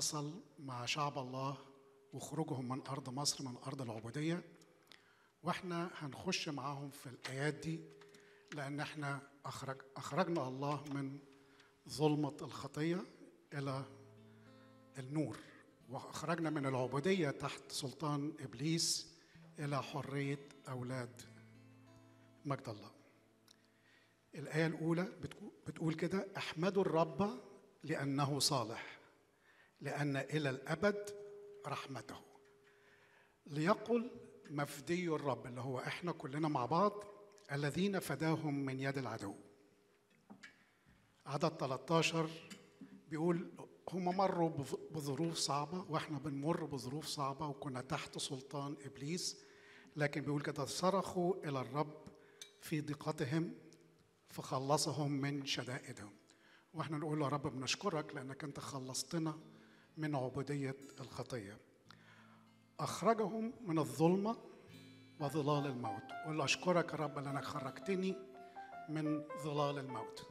حصل مع شعب الله وخروجهم من أرض مصر من أرض العبودية واحنا هنخش معاهم في الآيات دي لأن احنا أخرج أخرجنا الله من ظلمة الخطية إلى النور وأخرجنا من العبودية تحت سلطان إبليس إلى حرية أولاد مجد الله الآية الأولى بتقول كده احمدوا الرب لأنه صالح لأن إلى الأبد رحمته ليقل مفدي الرب اللي هو احنا كلنا مع بعض الذين فداهم من يد العدو عدد 13 بيقول هم مروا بظروف صعبة واحنا بنمر بظروف صعبة وكنا تحت سلطان إبليس لكن بيقول كده صرخوا إلى الرب في ضيقتهم فخلصهم من شدائدهم واحنا نقول يا رب بنشكرك لأنك أنت خلصتنا من عبودية الخطية أخرجهم من الظلمة وظلال الموت قل أشكرك يا رب لأنك خرجتني من ظلال الموت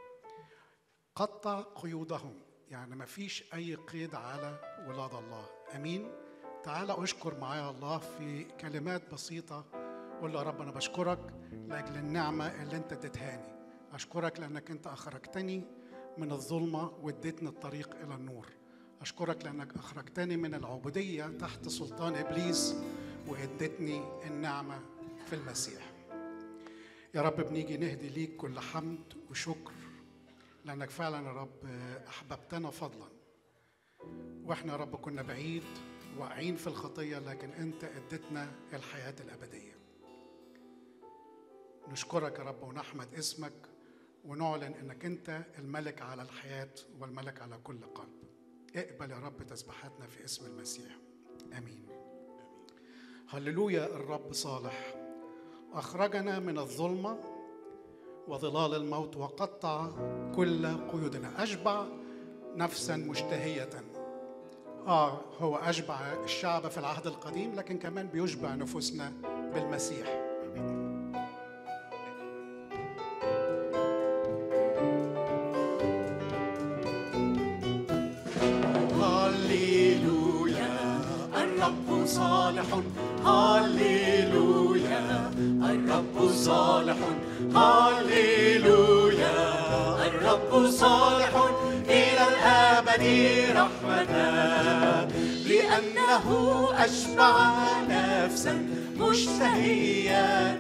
قطع قيودهم يعني ما فيش أي قيد على ولاد الله أمين تعال أشكر معايا الله في كلمات بسيطة قول يا رب أنا بشكرك لأجل النعمة اللي أنت اديتهاني أشكرك لأنك أنت أخرجتني من الظلمة واديتني الطريق إلى النور أشكرك لأنك أخرجتني من العبودية تحت سلطان إبليس واديتني النعمة في المسيح يا رب بنيجي نهدي ليك كل حمد وشكر لأنك فعلا يا رب أحببتنا فضلا وإحنا يا رب كنا بعيد واقعين في الخطية لكن أنت اديتنا الحياة الأبدية نشكرك يا رب ونحمد اسمك ونعلن انك انت الملك على الحياه والملك على كل قلب اقبل يا رب تسبيحاتنا في اسم المسيح امين هللويا الرب صالح اخرجنا من الظلمه وظلال الموت وقطع كل قيودنا اشبع نفسا مشتهيه اه هو اشبع الشعب في العهد القديم لكن كمان بيشبع نفوسنا بالمسيح صالح هللويا الرب صالح هللويا الرب صالح إلى الأبد رحمة لأنه أشبع نفسا مشتهية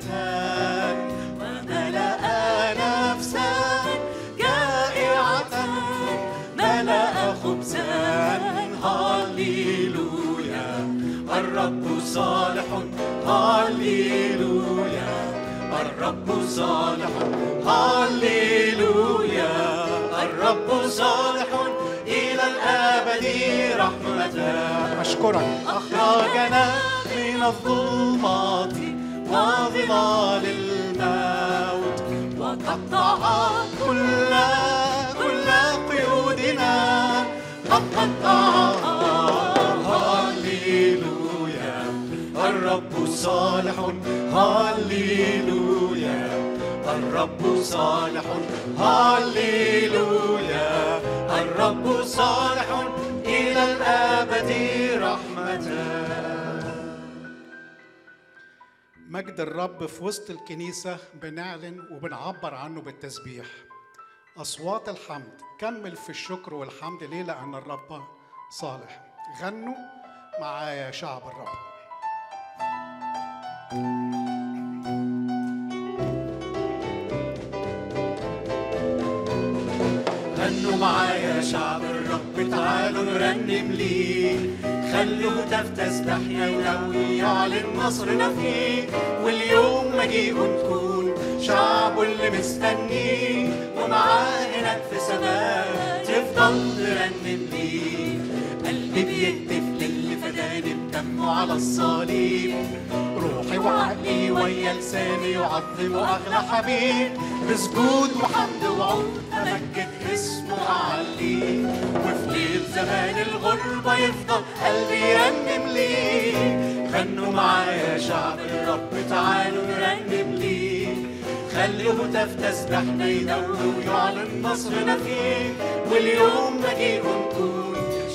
وملأ نفسا جائعة ملأ خبزا هللويا الرب صالح هللويا الرب صالح هللويا الرب صالح إلى الأبد رحمة أشكرك أخرجنا من الظلمات وظلال الموت وقطع كل كل قيودنا قد قطع هللويا الرب صالح هللويا الرب صالح هللويا الرب صالح إلى الأبد رحمة مجد الرب في وسط الكنيسة بنعلن وبنعبر عنه بالتسبيح أصوات الحمد كمل في الشكر والحمد ليه لأن الرب صالح غنوا معايا يا شعب الرب غنوا معايا شعب الرب تعالوا نرنم ليه خلوا هتاف تسبحنا ولو يعلن نصرنا فيه واليوم مجيء تكون شعبه اللي مستنيه ومعاه هناك في سماء تفضل ترنم ليه قلبي بيهتف للي فداني بدمه على الصليب روحي وعقلي ويا لساني يعظم اغلى حبيب بسجود وحمد وعود امجد اسمه اعليه وفي ليل زمان الغربه يفضل قلبي يرنم ليه غنوا معايا شعب الرب تعالوا نرنم ليه خلوا هتاف تسبحنا يدور ويعلن نصرنا فيه واليوم مجيء نكون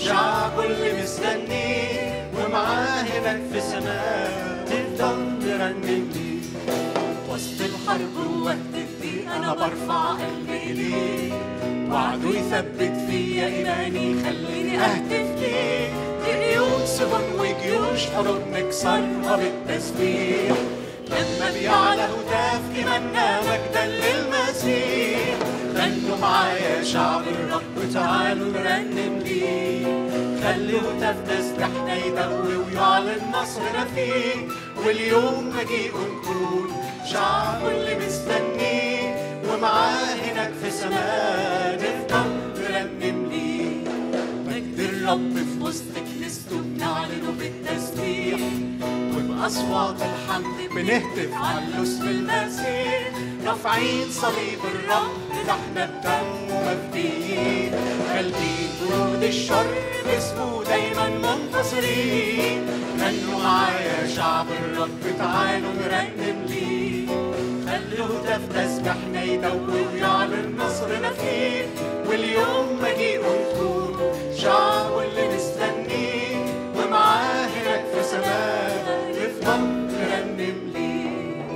شعب اللي مستنيه ومعاه هناك في سماء نفضل نرنم ليه وسط الحرب ووقت الضيق انا برفع قلبي اليه وعده يثبت فيا ايماني خليني اهتف ليه جيوش سجن وجيوش حروب نكسرها بالتسبيح لما بيعلى هتاف إيماننا مجدا للمسيح غنوا معايا شعب الرب تعالوا نرنم ليه خلي هتاف تسبحنا يدوي ويعلن نصرنا فيه واليوم مجيء نكون شعب اللي مستنيه ومعاه هناك في سماء نفضل نرنم ليه مجد الرب في وسط كنيسته بنعلنه بالتسبيح وبأصوات الحمد بنهتف على اسم المسيح رافعين صليب الرب احنا بدم ومفديين غالبين جنود الشر باسمه دايما منتصرين غنوا معايا شعب الرب تعالوا نرنم ليه خلوا هتاف تسبحنا يدوي ويعلن نصرنا فيه واليوم مجيء نكون شعب اللي مستنيه ومعاه هناك في سماء نفضل نرنم ليه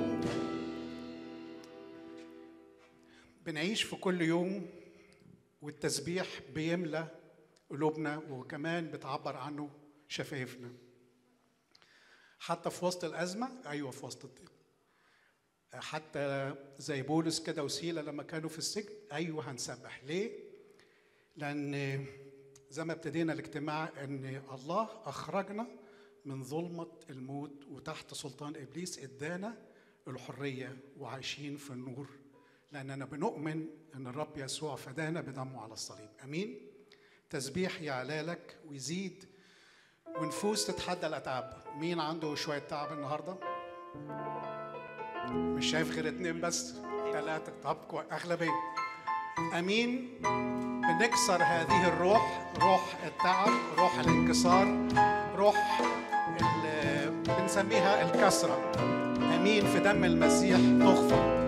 بنعيش في كل يوم والتسبيح بيملى قلوبنا وكمان بتعبر عنه شفايفنا حتى في وسط الأزمة أيوة في وسط الضيق حتى زي بولس كده وسيلة لما كانوا في السجن أيوة هنسبح ليه؟ لأن زي ما ابتدينا الاجتماع أن الله أخرجنا من ظلمة الموت وتحت سلطان إبليس إدانا الحرية وعايشين في النور لأننا بنؤمن أن الرب يسوع فدانا بدمه على الصليب أمين تسبيح يعلى لك ويزيد ونفوس تتحدى الأتعاب مين عنده شوية تعب النهاردة؟ مش شايف غير اتنين بس ثلاثة طب كوي- أغلبية أمين بنكسر هذه الروح روح التعب روح الانكسار روح ال- بنسميها الكسرة أمين في دم المسيح تغفر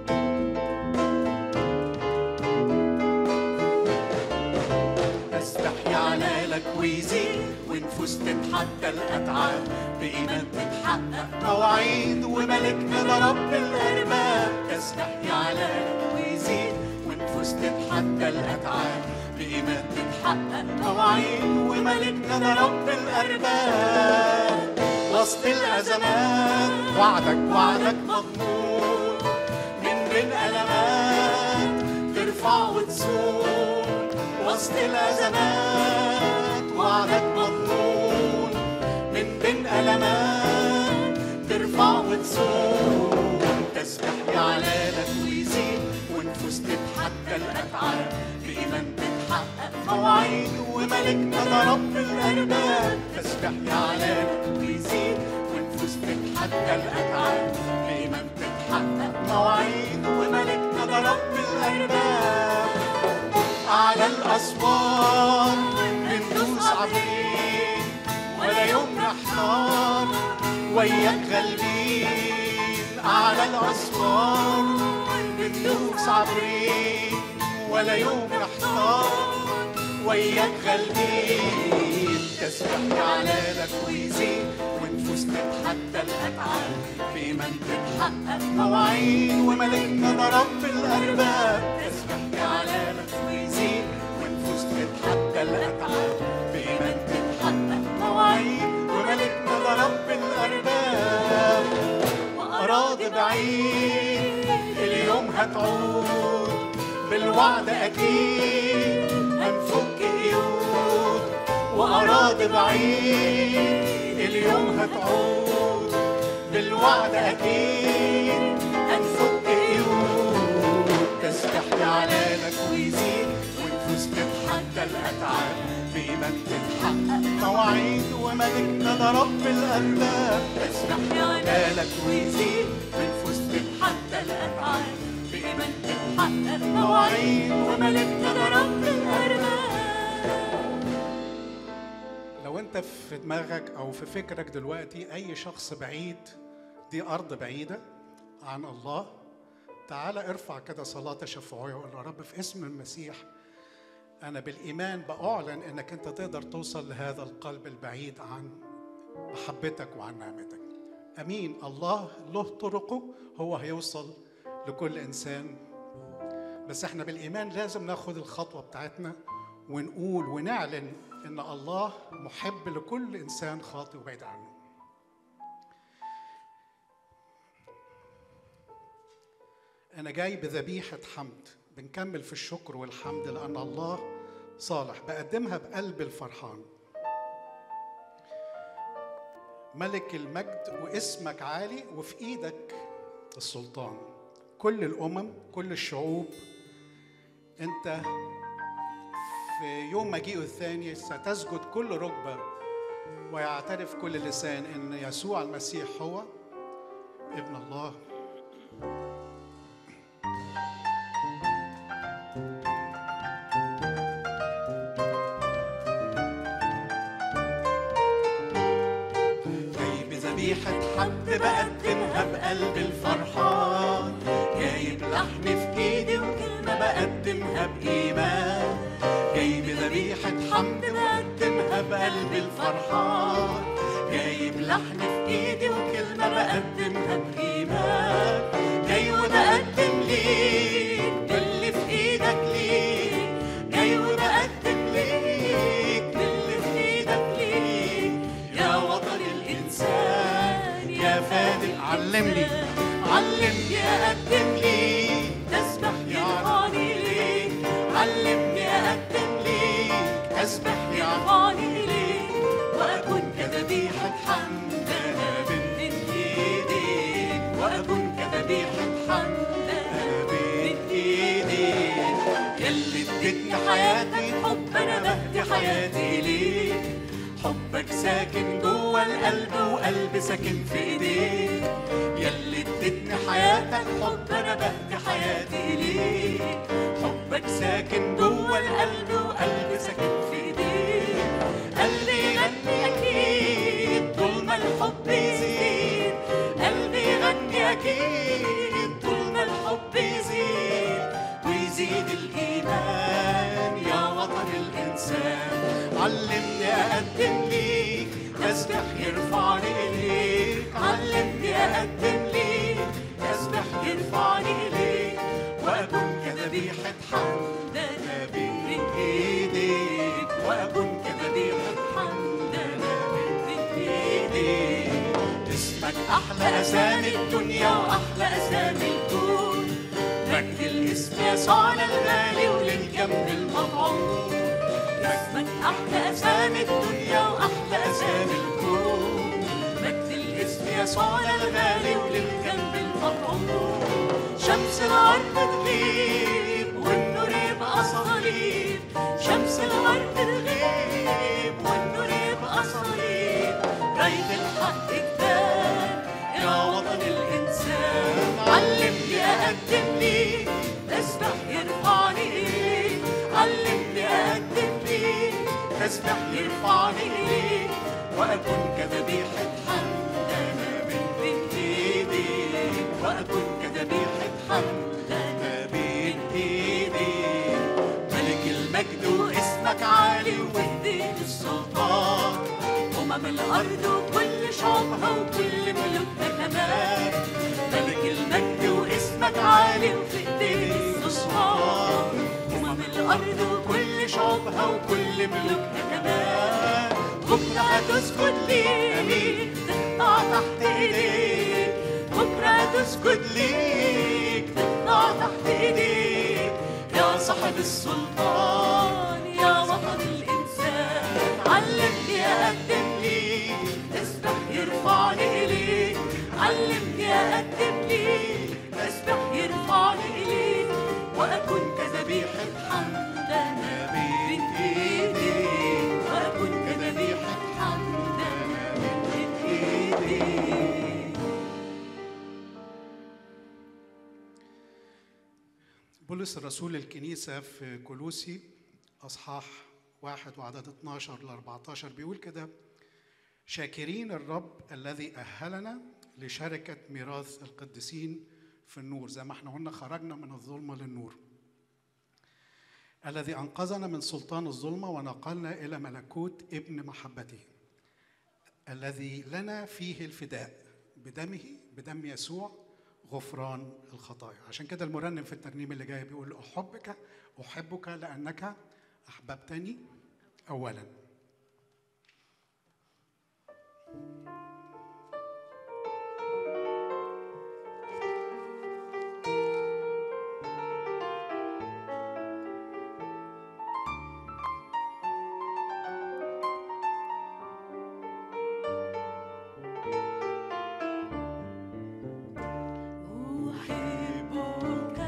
تسبح يعلى لك ويزيد ونفوس تتحدى الأتعاب بإيمان تتحقق مواعيد وملكنا ده رب الأرباب تسبح يعلى لك ويزيد ونفوس تتحدى الأتعاب بإيمان تتحقق مواعيد وملكنا ده رب الأرباب وسط الأزمات وعدك وعدك مضمون من بين ألمات ترفع وتزول وسط الأزمات وعدك مضمون من بين ألمات ترفع وتزول تسبح يعلى لك ويزيد ونفوس تتحدى الأتعاب بإيمان تتحقق مواعيد وملكنا ده رب الأرباب تسبح يعلى لك ويزيد ونفوس تتحدى الأتعاب بإيمان تتحقق مواعيد وملكنا ده رب الأرباب على الأسوار بندوس عبرين ولا يوم نحتار وياك غالبين على الأسوار بندوس عبرين ولا يوم نحتار وياك غالبين تسبح يعلى لك ويزيد ونفوس تتحدى الأتعاب بإيمان تتحقق مواعيد وملكنا ده رب الأرباب تسبح يعلى لك ويزيد ونفوس تتحدى الأتعاب بإيمان تتحقق مواعيد وملكنا ده رب الأرباب وأراضي بعيد اليوم هتعود بالوعد أكيد هنفك قيود وأراضي بعيد اليوم هتعود بالوعد أكيد هنفك قيود تسبح يعلى لك ويزيد ونفوس تتحدى الأتعاب بإيمان تتحقق مواعيد وملكنا ده رب الأرباب تسبح يعلى لك ويزيد ونفوس تتحدى الأتعاب بإيمان تتحقق مواعيد وملكنا ده رب الأرباب لو انت في دماغك او في فكرك دلوقتي اي شخص بعيد دي ارض بعيده عن الله تعال ارفع كده صلاه تشفعيه وقول يا رب في اسم المسيح أنا بالإيمان بأعلن إنك أنت تقدر توصل لهذا القلب البعيد عن محبتك وعن نعمتك أمين الله له طرقه هو هيوصل لكل إنسان بس احنا بالإيمان لازم ناخد الخطوة بتاعتنا ونقول ونعلن إن الله محب لكل إنسان خاطئ وبعيد عنه أنا جاي بذبيحة حمد بنكمل في الشكر والحمد لأن الله صالح بقدمها بقلب الفرحان ملك المجد واسمك عالي وفي ايدك السلطان كل الامم كل الشعوب انت في يوم مجيئه الثاني ستسجد كل ركبه ويعترف كل لسان ان يسوع المسيح هو ابن الله جاي بذبيحة حمد بقدمها بقلب الفرحان جايب لحم في ايدي وكلمة بقدمها بإيمان جاي بذبيحة حمد بقدمها بقلب الفرحان جايب لحم في ايدي وكلمة بقدمها بإيمان جاي وبقدم ليك باللي في ايدك ليك جاي وبقدم ليك باللي في ايدك ليك يا وطن الإنسان يا فادي علمني علمني أقدم ليك تسبح يرفعني ليك علمني أقدم ليك أسبح يرفعني ليك وأكون كذبيحة حمد بين إيديك وأكون كذبيحة حمد بين إيديك يلي اديتني حياتي حب أنا بهدي حياتي ليك حبك ساكن جوه القلب وقلب ساكن في ايديك يلي اديتني حياتك حب انا بهدي حياتي ليك حبك ساكن جوه القلب وقلب ساكن في ايديك قلبي يغني اكيد طول ما الحب يزيد قلبي يغني اكيد طول ما الحب يزيد ويزيد الايمان يا وطن الانسان علمني اقدم ليك يسبح يرفعني اليك علمني اقدم ليك يسبح يرفعني اليك واكون كذبيحه حمد انا بين ايديك واكون كذبيحه حمد انا بين ايديك اسمك احلى اسامي الدنيا واحلى اسامي الكون مجد الاسم يسوعنا الغالي وللجنب المطعون اسمك احلى اسامي الدنيا واحلى اسامي الكون مجد الاسم يسوعنا الغالي وللجنب المطعون شمس الارض تغيب والنور يبقى صليب شمس الارض تغيب والنور يبقى صليب راية الحق كتاب يا وطن الانسان علمني اقدم ليك اسبح يرفعني ليك علمني اقدم ليك اسبح يرفعني ليك واكون كذبيحة حمد انا بين ايديك واكون كذبيحة حمد انا بين ايديك ملك المجد واسمك عالي وايديك السلطان أمم الأرض وكل شعوبها وكل ملوكها كمان ملك المجد واسمك عالي وفي ايديك السلطان أمم الأرض وكل شعوبها وكل ملوكها كمان بكرة هتسجد ليك تخضع تحت ايديك بكرة هتسجد ليك تخضع تحت ايديك يا صاحب السلطان يا وطن الإنسان علمني أقدم ليك اسبح يرفعني إليك علمني أقدم ليك اسبح يرفعني إليك وأكون كذبيحة حمد أنا بين إيديك وأكون كذبيحة حمد أنا بين إيديك بولس الرسول الكنيسة في كولوسي أصحاح واحد وعدد 12 ل 14 بيقول كده شاكرين الرب الذي أهلنا لشركة ميراث القديسين في النور زي ما احنا قلنا خرجنا من الظلمة للنور الذي انقذنا من سلطان الظلمه ونقلنا الى ملكوت ابن محبته الذي لنا فيه الفداء بدمه بدم يسوع غفران الخطايا عشان كده المرنم في الترنيم اللي جاي بيقول احبك احبك لانك احببتني اولا أحبك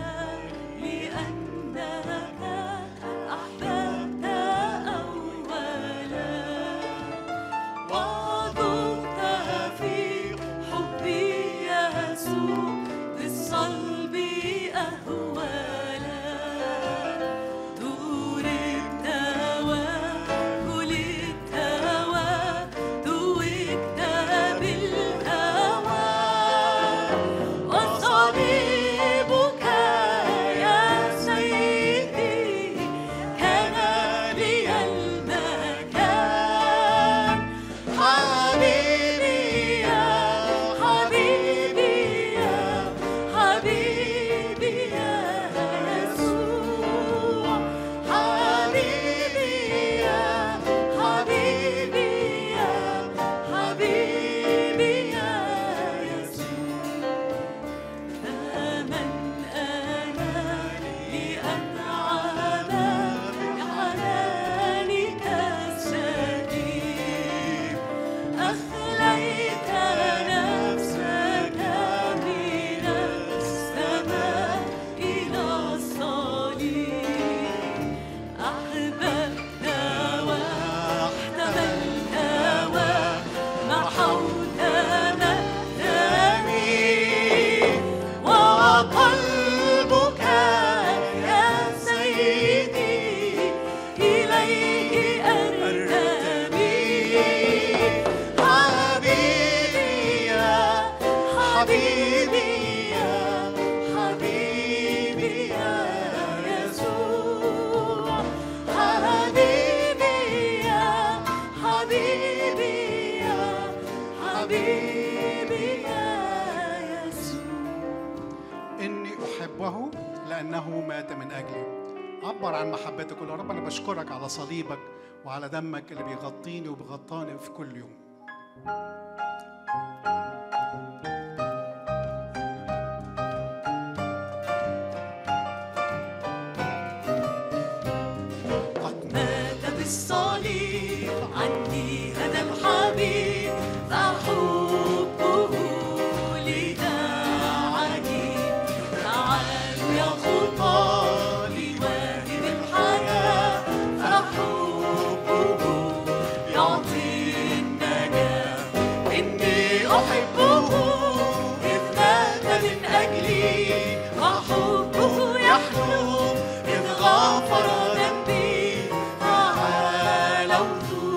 لأنك أحببت أولا وذقت في حبي يسوع بالصلب أهوالا ضربت وكلت وذوقت بالهوى وصليبك يا سيدي كان لي المكان حبيبي يا حبيبي يا حبيبي يا يسوع حبيبي يا حبيبي يا حبيبي يا يسوع فمن أنا لأنعم بحنانك السكيب أخليت نفسك من السماء إلى الصليب أحببت واحتملت ومحوت مأثامي وقلبك يا سيدي إليه أرتمي حبيبي يا حبيبي يا حبيبي يا يسوع حبيبي يا حبيبي يا حبيبي يا يسوع اني احبه لانه مات من اجلي عبر عن محبتك يا رب انا بشكرك على صليبك وعلى دمك اللي بيغطيني وبيغطاني في كل يوم قد مات بالصليب عني هذا الحبيب فحبه لدعني تعالوا يا خطى لواهب الحياة فحبه يعطي النجاة إني أحبه إذ مات من أجلي وحبه يحلو إذ غفر ذنبي تعالوا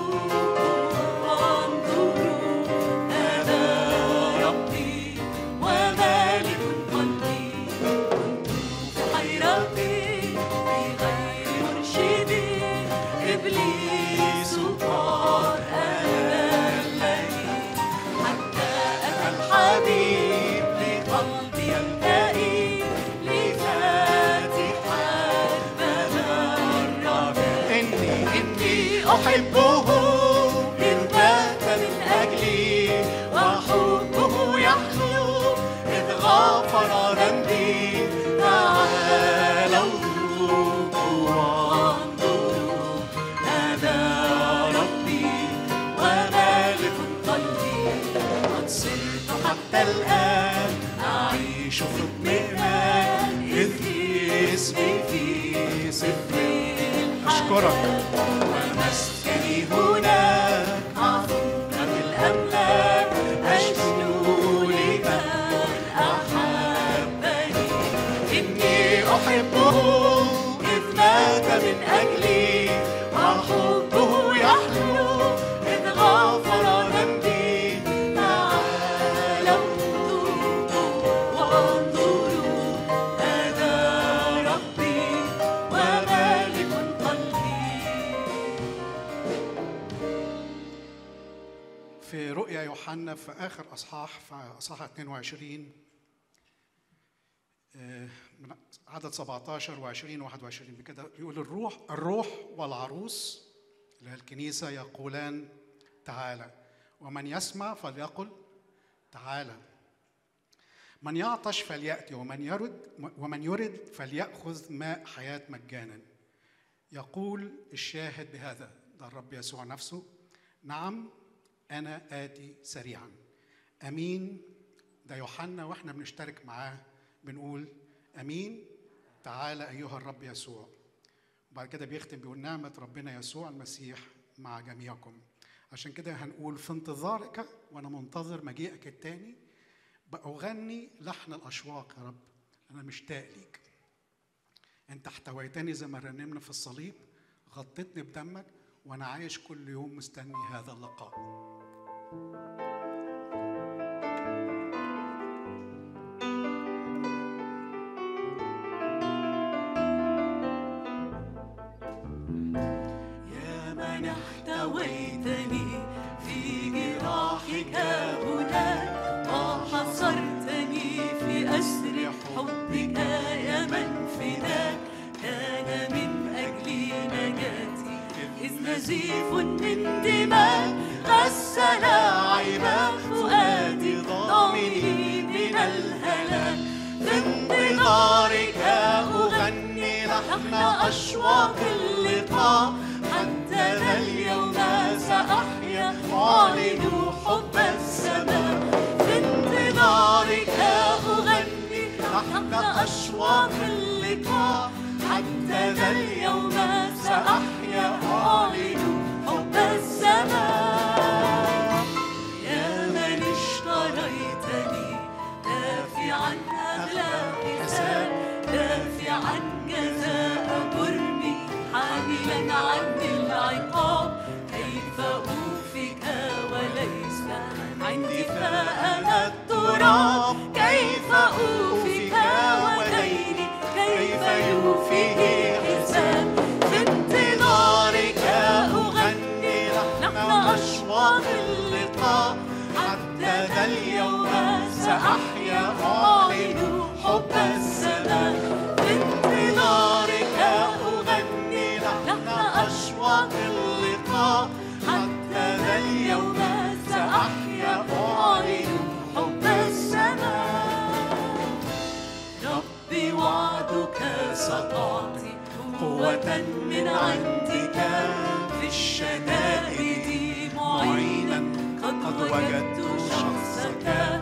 وانظروا هذا ربي ومالك قلبي كنت في حيرتي بغير مرشدي إبليس قال أذلني حتى أتى الحبيب لقلبي يلتقي لفاتح الباب الرجاء اني إني أحبه إذ مات من أجلي وحبه يحلو إذ غفر ذنبي تعالوا ذوقوا وانظروا هذا ربي ومالك قلبي قد صرت حتى الآن أعيش في اطمئنان إذ اسمي في سفر اشكرك ومسكني هناك عظم الأملاك أشكو لمن أحبني إني أحبه إذ مات من أجلي وحبه يحلو إذ غفر ذنبي تعالوا ذوقوا وانظروا هذا ربي ومالك احنا في اخر اصحاح في اصحاح 22 آه، من عدد 17 و20 و21 بكده بيقول الروح الروح والعروس اللي هي الكنيسه يقولان تعالى ومن يسمع فليقل تعالى من يعطش فليأتي ومن يرد ومن يرد فليأخذ ماء حياة مجانا يقول الشاهد بهذا ده الرب يسوع نفسه نعم أنا آتي سريعا أمين ده يوحنا وإحنا بنشترك معاه بنقول أمين تعالى أيها الرب يسوع وبعد كده بيختم بيقول نعمة ربنا يسوع المسيح مع جميعكم عشان كده هنقول في انتظارك وأنا منتظر مجيئك التاني بأغني لحن الأشواق يا رب أنا مشتاق ليك أنت احتويتني زي ما رنمنا في الصليب غطيتني بدمك وأنا عايش كل يوم مستني هذا اللقاء يا من احتويتني في جراحك هناك وحصرتني في أسر حبك يا من فداك كان من أجلي نجاتي إذ نزيف من دماء غسل عيبا فؤادي ضامني من الهلاك في انتظارك أغني لحن أشواق اللقاء حتى ذا اليوم سأحيا أعلن حب السماء في انتظارك أغني لحن أشواق اللقاء حتى ذا اليوم سأحيا أعلن حب السماء يا من اشتريتني دافعا أغلى حساب دافعا جزاء جرمي حاملا عني العقاب كيف أوفك وليس عندي فأنا التراب كيف أوفك وديني كيف يوفيه حساب في انتظارك أغني لحن أشواق اللقاء حتى ذا اليوم سأحيا أعلن حب السماء في انتظارك أغني لحن أشواق اللقاء حتى ذا اليوم سأحيا أعلن حب السماء ربي وعدك ستعطي قوة من عندك في الشدائد معينا قد وجدت شخصك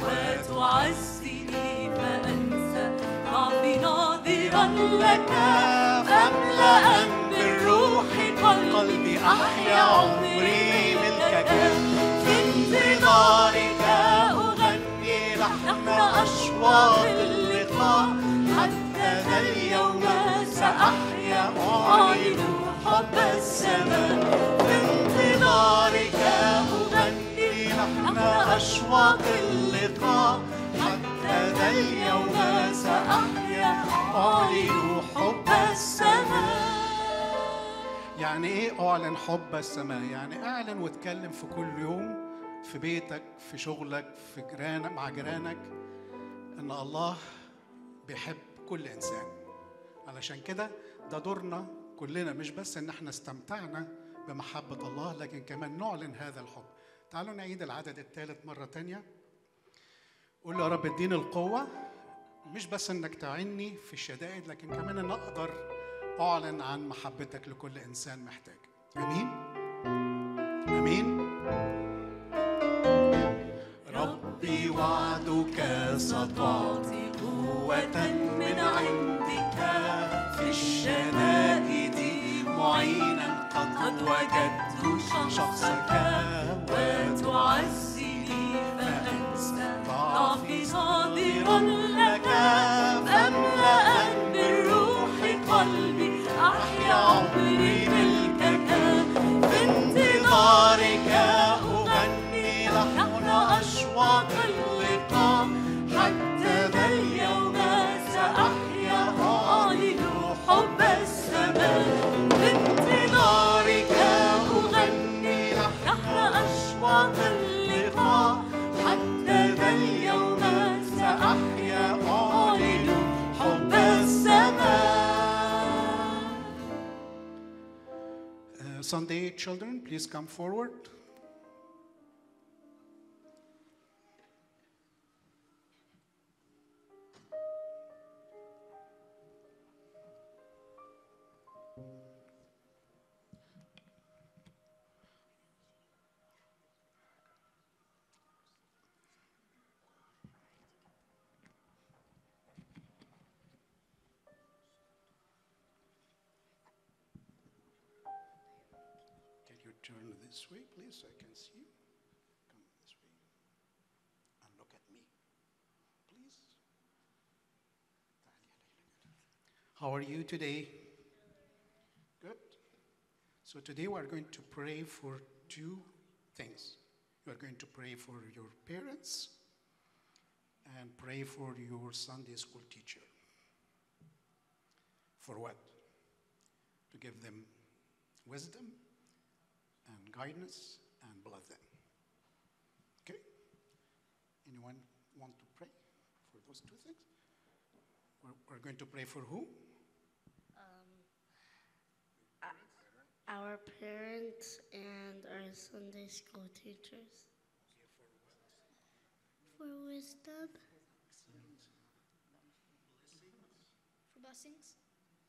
وتعزني فأنسى ضعفي ناظرا لك فاملأ بالروح قلبي أحيا عمري ملكك في انتظارك أغني لحن أشواق اللقاء حتى ذا اليوم سأحيا أعلن حب السماء في انتظارك أغني لحن أشواق اللقاء حتى ذا اليوم سأحيا أعلن حب السماء يعني ايه اعلن حب السماء يعني اعلن واتكلم في كل يوم في بيتك في شغلك في جيرانك مع جيرانك ان الله بيحب كل انسان علشان كده ده دورنا كلنا مش بس ان احنا استمتعنا بمحبة الله لكن كمان نعلن هذا الحب تعالوا نعيد العدد الثالث مرة تانية قول له يا رب اديني القوة مش بس انك تعني في الشدائد لكن كمان ان اقدر اعلن عن محبتك لكل انسان محتاج امين امين ربي وعدك ستعطي قوة من عندك في الشدائد معينا قد وجدت شخصك وتعزني فأنسى ضعفي صادرا لك فاملأ بالروح قلبي أحيا عمري ملكك في انتظارك أغني لحن أشواق اللقاء حتى ذا اليوم سأحيا أعلن حب السماء في انتظارك أغني لحن Sunday children, please come forward. Can you turn this way, please, so I can see you? Come this way. And look at me, please. How are you today? Good. So today we are going to pray for two things. You are going to pray for your parents and pray for your Sunday school teacher. For what? To give them wisdom and guidance and bless them. Okay? Anyone want to pray for those two things? We're, we're going to pray for who? Our parents and our Sunday school teachers. For wisdom. For blessings.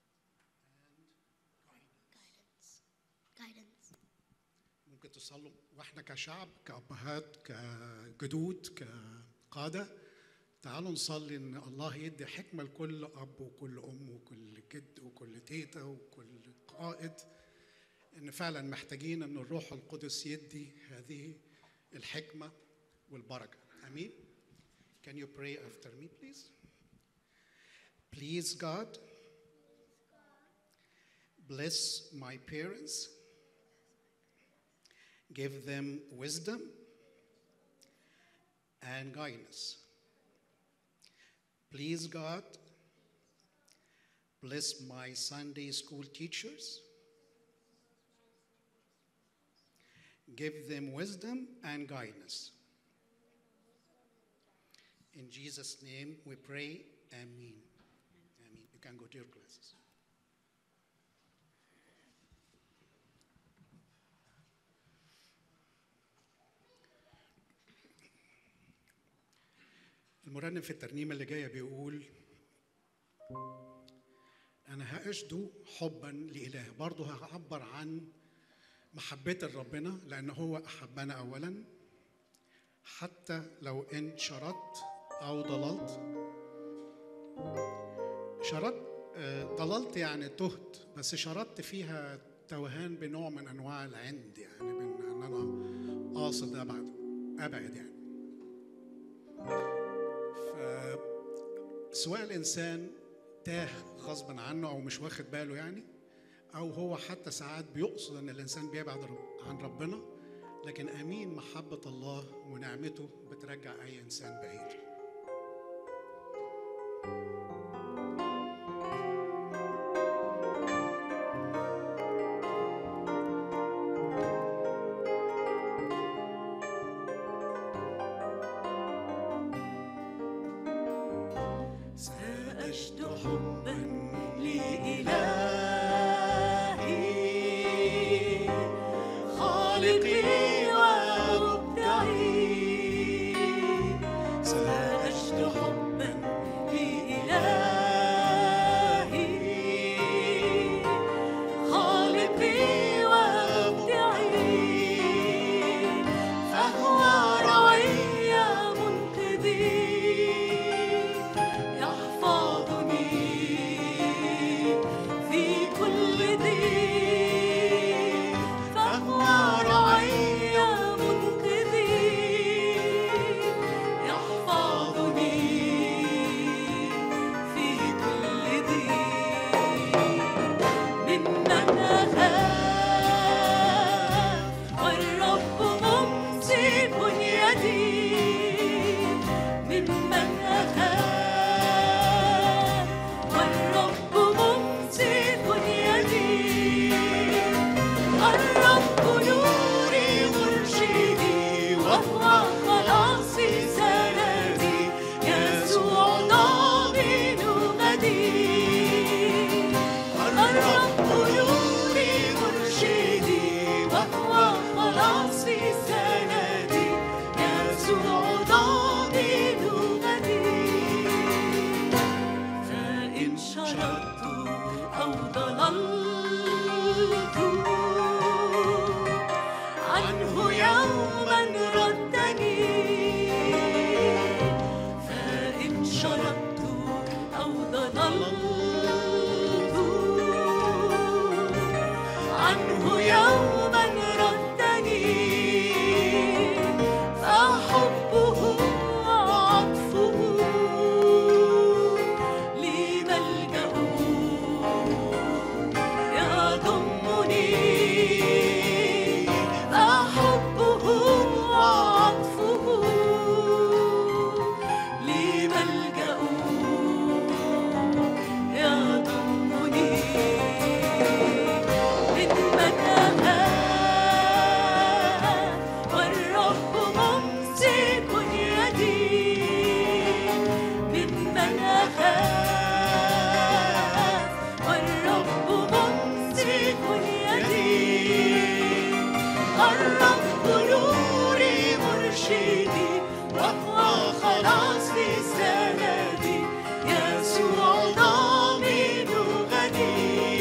Guidance. Guidance. ممكن تصلوا واحنا كشعب كأبهات كجدود كقادة تعالوا نصلي ان الله يدي حكمة لكل أب وكل أم وكل جد وكل تيتا وكل قائد ان فعلا محتاجين ان الروح القدس يدي هذه الحكمة والبركة امين Can you pray after me please Please God bless my parents give them wisdom and guidance. Please, God, bless my Sunday school teachers. Give them wisdom and guidance. In Jesus' name we pray. Amen. Amen. You can go to your classes. المرنم في الترنيمة اللي جاية بيقول أنا هأشدو حبا لإله برضه هعبر عن محبتي لربنا لأن هو أحبنا أولا حتى لو إن شردت أو ضللت شردت آه، ضللت يعني تهت بس شردت فيها توهان بنوع من أنواع العند يعني من أن أنا قاصد أبعد أبعد يعني سواء الانسان تاه غصبا عنه او مش واخد باله يعني او هو حتى ساعات بيقصد ان الانسان بيبعد رب- عن ربنا لكن امين محبه الله ونعمته بترجع اي انسان بعيد سأجد حبا لإلهي خالقي ومبدعي سأجد حبا لإلهي خالقي ومبدعي فهو رعي منقذي يحفظني في شردت أو ضللت عنه يوما ردني فإن شردت أو ضللت عنه يوما ردني فحبه وعطفه لي ملجأ يضمني فحبه وعطفه لي ملجأ يضمني من متاهة والرب ممسك يدي من متاهة والرب ممسك يدي الرب نوري مرشدي وهو خلاصي سندي يسوع ضامن غني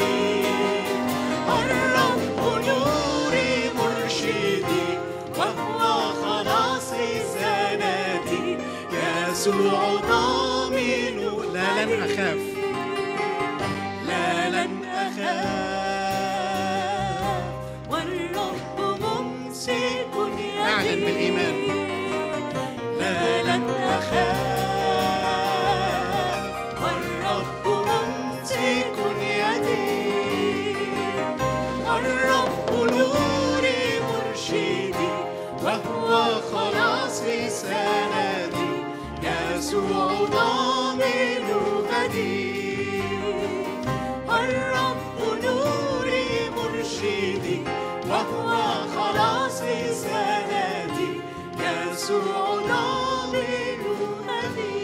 الرب نوري مرشدي وهو خلاصي سندي يسوع ضامن لا لن أخاف لا لن أخاف والرب ممسك يدي أعلن بالإيمان. لا لن أخاف والرب ممسك يدي الرب نوري مرشدي وهو خلاصي سندي يسوع ضامن غدي الرب نوري مرشدي وهو خلاصي سندي يسوع ضامن غدي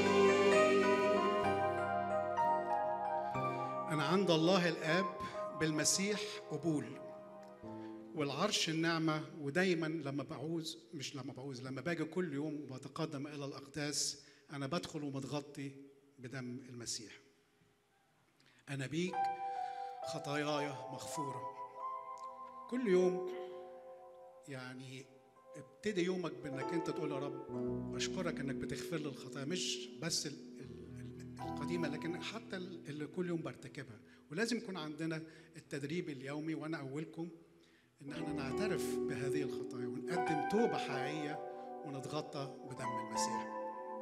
أنا عند الله الآب بالمسيح قبول والعرش النعمة ودايما لما بعوز مش لما بعوز لما باجي كل يوم وبتقدم إلى الأقداس أنا بدخل ومتغطي بدم المسيح أنا بيك خطاياي مغفورة كل يوم يعني ابتدي يومك بانك انت تقول يا رب اشكرك انك بتغفر لي الخطايا مش بس ال- ال- ال- القديمه لكن حتى ال- اللي كل يوم برتكبها ولازم يكون عندنا التدريب اليومي وانا اولكم ان احنا نعترف بهذه الخطايا ونقدم توبه حقيقيه ونتغطى بدم المسيح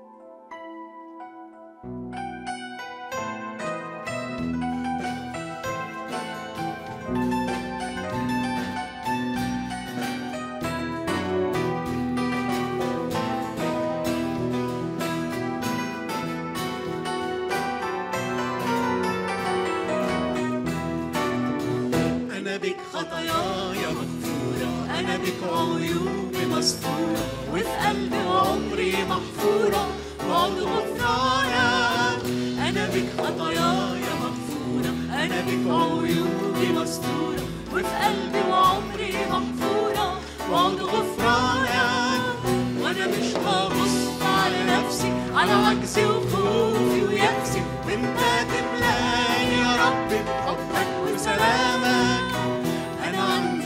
أنا بك خطاياي مغفورة أنا بك عيوبي مستورة وفي قلبي وعمري محفورة وعد غفرانك أنا بك خطاياي مغفورة أنا بك عيوبي مستورة وفي قلبي وعمري محفورة وعد غفرانك وأنا مش هبص على نفسي على عجزي وخوفي ويأسي وأنت تملاني يا رب بحبك وسلامك أنا عند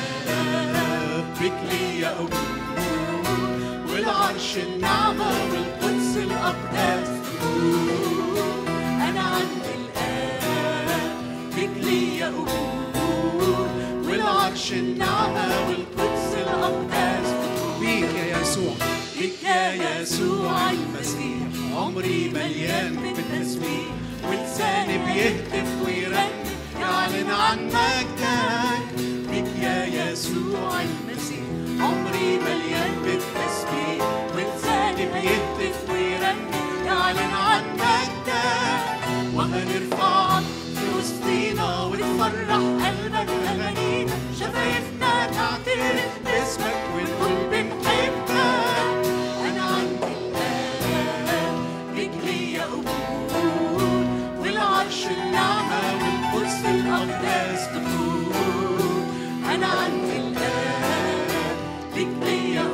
الآب بك ليا قبول والعرش النعمة والقدس الأقداس نور. أنا عند الآب بك ليا قبول والعرش النعمة والقدس الأقداس نور. بيك يا يسوع بك يا يسوع المسيح عمري مليان بالتسبيح ولساني بيهتف ويرنم يعلن عن مجدك بك يا يسوع المسيح عمري مليان بالتسبيح ولساني بيهتف ويرنم يعلن عن مجدك وهنرفعك في وسطينا وتفرح قلبك أغانينا شفايفنا تعترف باسمك ونقول بنحبك أنا عندي الآن رجلي يا قبول والعرش النعمة والقدس الأقداس تقول أنا عندي الآن رجلي يا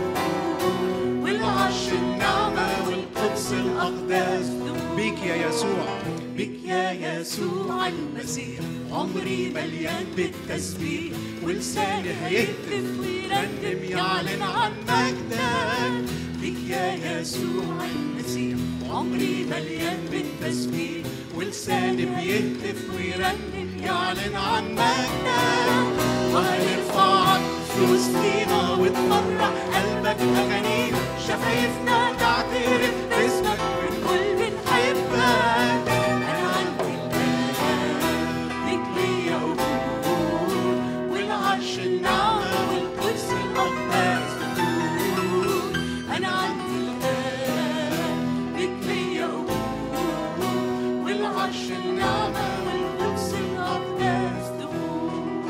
قبول والعرش النعمة والقدس الأقداس تقول بيك يا يسوع بك يا يسوع المسيح عمري مليان بالتسبيح ولساني هيهتف ويرنم يعلن عن مجدك بك يا يسوع المسيح عمري مليان بالتسبيح ولساني بيهتف ويرنم يعلن عن مجدك وهنرفعك في وسطينا وتفرح قلبك أغانينا شفايفنا تعترف باسمك بنقول بنحبك أنا عندي الآن ليك ليا قبول والعرش النعمة والكرسي الأقدس بتقول أنا عندي الآن ليك ليا قبول والعرش النعمة والكرسي الأقدس تقول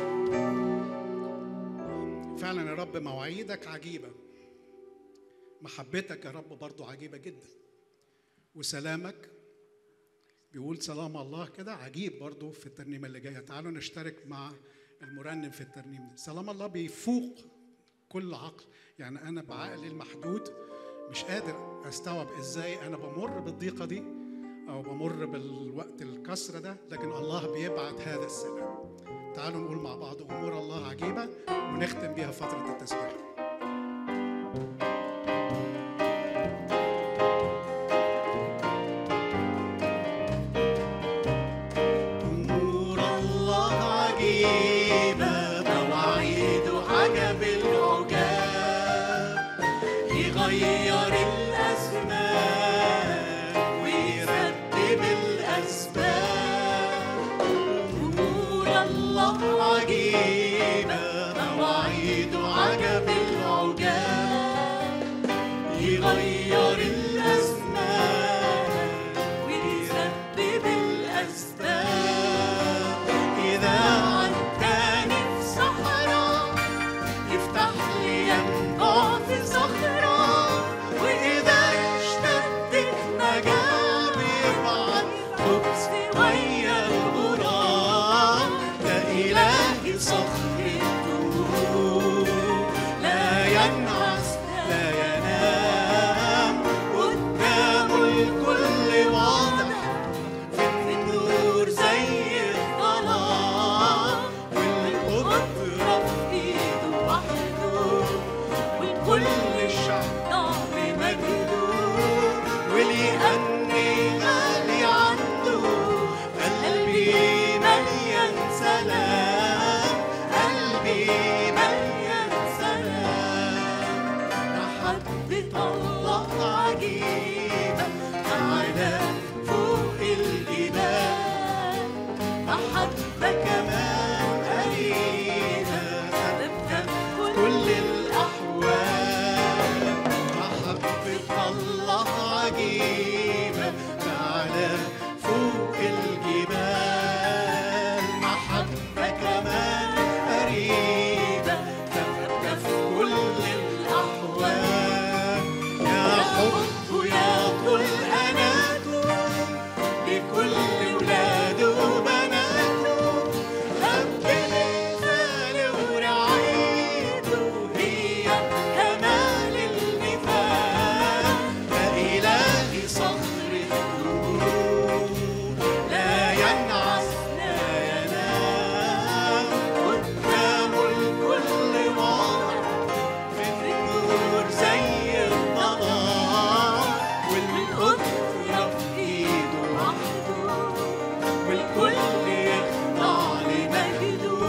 فعلا يا رب مواعيدك عجيبة محبتك يا رب برضو عجيبة جدا وسلامك بيقول سلام الله كده عجيب برضو في الترنيمة اللي جاية تعالوا نشترك مع المرنم في الترنيم ده سلام الله بيفوق كل عقل يعني أنا بعقلي المحدود مش قادر أستوعب إزاي أنا بمر بالضيقة دي أو بمر بالوقت الكسر ده لكن الله بيبعت هذا السلام تعالوا نقول مع بعض أمور الله عجيبة ونختم بيها فترة التسبيح أمور الله عجيبة مواعيده عجب العجاب يغير الأزمان ويرتب الأسباب أمور الله عجيبة مواعيده عجب العجاب يغير الأزمان ويسبب الأسباب إذا عداني في صحراء يفتح لي ينبع في صخرة وإذا اشتدت مجال يبعت خبز ويا الغراب ده إلهي صخرته لا ينعس لا ينام قدامه الكل واضح في النور زي الظلام والقدرة في ايده وحده والكل الشعب بمجده ولأني غالي عنده قلبي مليان سلام قلبي مليان سلام محبة الله عجيبة تعالى فوق الجبال محبة كمان قريبة ثابتة في كل الأحوال محبة الله عجيبة تعالى فوق الجبال محبة كمان قريبة ثابتة في كل الأحوال يا حب يا كل أناته لكل ولاده وبناته رب مثال ورعايته هي كمال المثال يا إلهي صخرته لا ينعس لا ينام قدامه الكل واضح في النور زي الظلام والقدرة في ايده وحده والكل يخضع لمجده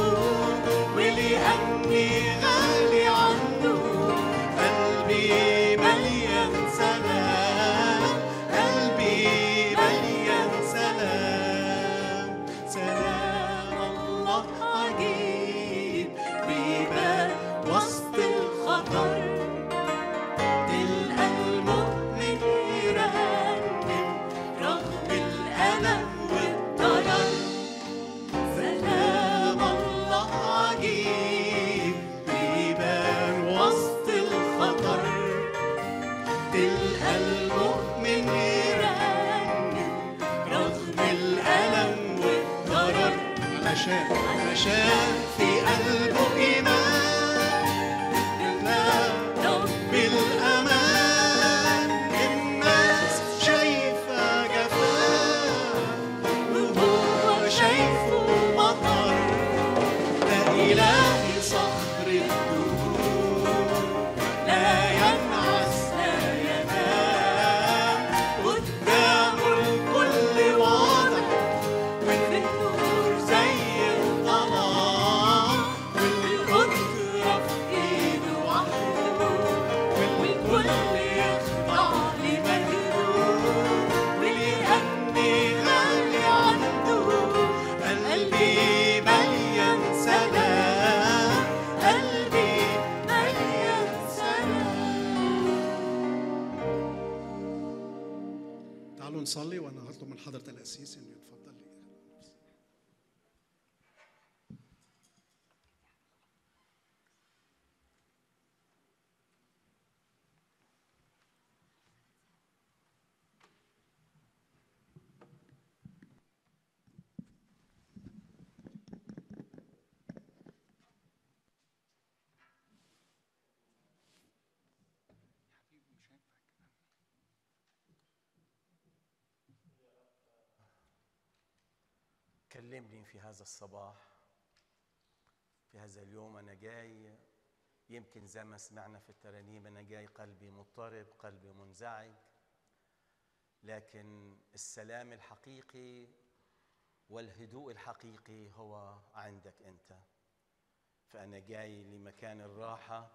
ولأني غالي عنده قلبي مليان سلام قلبي مليان سلام سلام الله عجيب بيبان وسط الخطر تلقى المؤمن يرنم رغم الألم والضرر سلام الله عجيب بيبان وسط الخطر تلقى المؤمن يرنم رغم الألم والضرر علشان علشان في قلبه إيمان بالله بالأمان الناس شايفة جفاه نصلي وانا هطلب من حضره القسيس انه يتفضل كلمني في هذا الصباح في هذا اليوم أنا جاي يمكن زي ما سمعنا في الترانيم أنا جاي قلبي مضطرب قلبي منزعج لكن السلام الحقيقي والهدوء الحقيقي هو عندك أنت فأنا جاي لمكان الراحة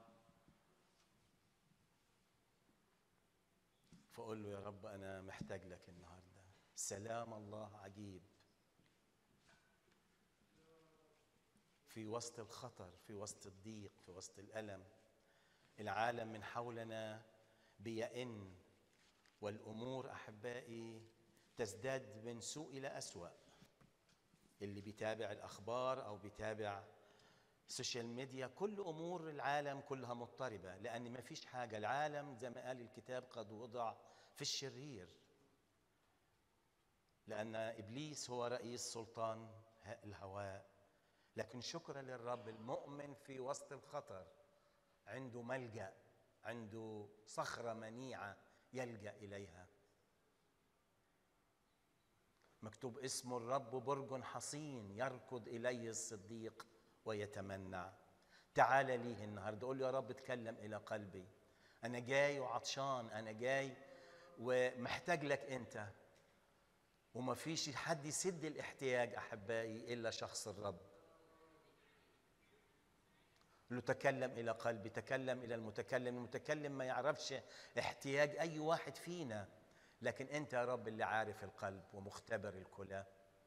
فأقول له يا رب أنا محتاج لك النهاردة سلام الله عجيب في وسط الخطر في وسط الضيق في وسط الالم العالم من حولنا بيئن والامور احبائي تزداد من سوء الى اسوا اللي بيتابع الاخبار او بيتابع السوشيال ميديا كل امور العالم كلها مضطربه لان ما فيش حاجه العالم زي ما قال الكتاب قد وضع في الشرير لان ابليس هو رئيس سلطان الهواء لكن شكرا للرب المؤمن في وسط الخطر عنده ملجا عنده صخره منيعه يلجا اليها مكتوب اسم الرب برج حصين يركض اليه الصديق ويتمنع تعال ليه النهارده قول له يا رب اتكلم الى قلبي انا جاي وعطشان انا جاي ومحتاج لك انت وما فيش حد يسد الاحتياج احبائي الا شخص الرب له تكلم الى قلبي تكلم الى المتكلم المتكلم ما يعرفش احتياج اي واحد فينا لكن انت يا رب اللي عارف القلب ومختبر الكلى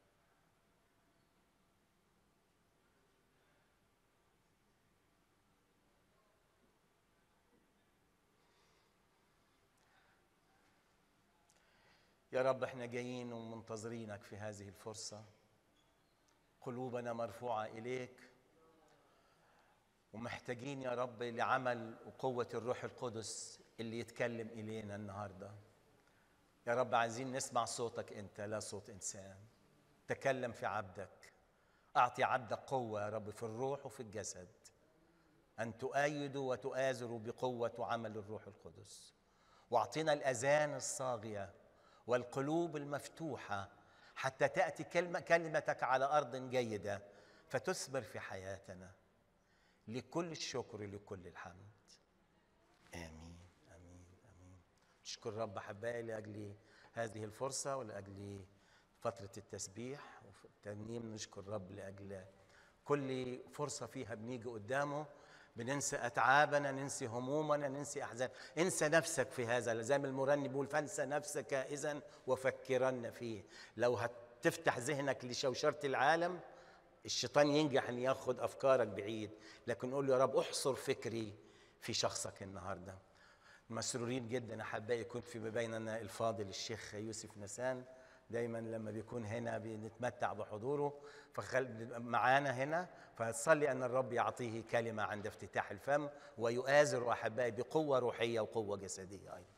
يا رب احنا جايين ومنتظرينك في هذه الفرصه قلوبنا مرفوعه اليك ومحتاجين يا رب لعمل وقوة الروح القدس اللي يتكلم إلينا النهاردة يا رب عايزين نسمع صوتك أنت لا صوت إنسان تكلم في عبدك أعطي عبدك قوة يا رب في الروح وفي الجسد أن تؤيدوا وتؤازروا بقوة وعمل الروح القدس واعطنا الأذان الصاغية والقلوب المفتوحة حتى تأتي كلمة كلمتك على أرض جيدة فتثمر في حياتنا لكل الشكر لكل الحمد امين امين امين نشكر رب احبائي لاجل هذه الفرصه ولاجل فتره التسبيح والترنيم نشكر رب لاجل كل فرصه فيها بنيجي قدامه بننسى اتعابنا ننسي همومنا ننسي احزان انسى نفسك في هذا زي ما المرنم بيقول فانسى نفسك اذا وفكرن فيه لو هتفتح ذهنك لشوشره العالم الشيطان ينجح ان ياخد افكارك بعيد لكن قول له يا رب احصر فكري في شخصك النهارده مسرورين جدا احبائي يكون في بيننا الفاضل الشيخ يوسف نسان دايما لما بيكون هنا بنتمتع بحضوره فخل معانا هنا فصلي ان الرب يعطيه كلمه عند افتتاح الفم ويؤازر احبائي بقوه روحيه وقوه جسديه ايضا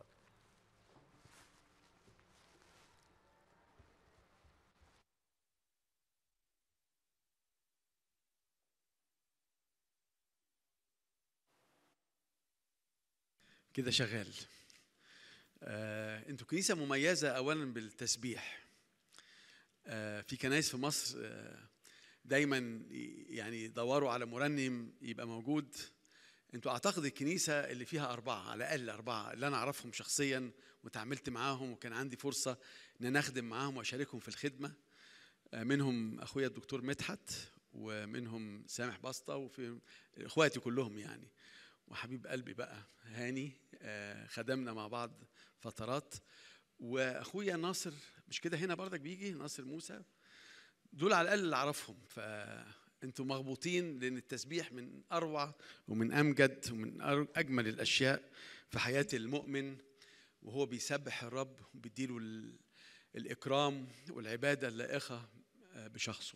كده شغال آه، انتوا كنيسه مميزه اولا بالتسبيح آه، في كنايس في مصر آه، دايما يعني دوروا على مرنم يبقى موجود انتوا اعتقد الكنيسه اللي فيها اربعه على الاقل اربعه اللي انا اعرفهم شخصيا وتعاملت معاهم وكان عندي فرصه ان انا اخدم معاهم واشاركهم في الخدمه آه، منهم اخويا الدكتور مدحت ومنهم سامح بسطه وفي اخواتي كلهم يعني وحبيب قلبي بقى هاني آه، خدمنا مع بعض فترات واخويا ناصر مش كده هنا برضك بيجي ناصر موسى دول على الاقل اللي اعرفهم فانتوا مغبوطين لان التسبيح من اروع ومن امجد ومن أر- اجمل الاشياء في حياه المؤمن وهو بيسبح الرب وبيديله ال- الإكرام والعبادة اللائقة آه، بشخصه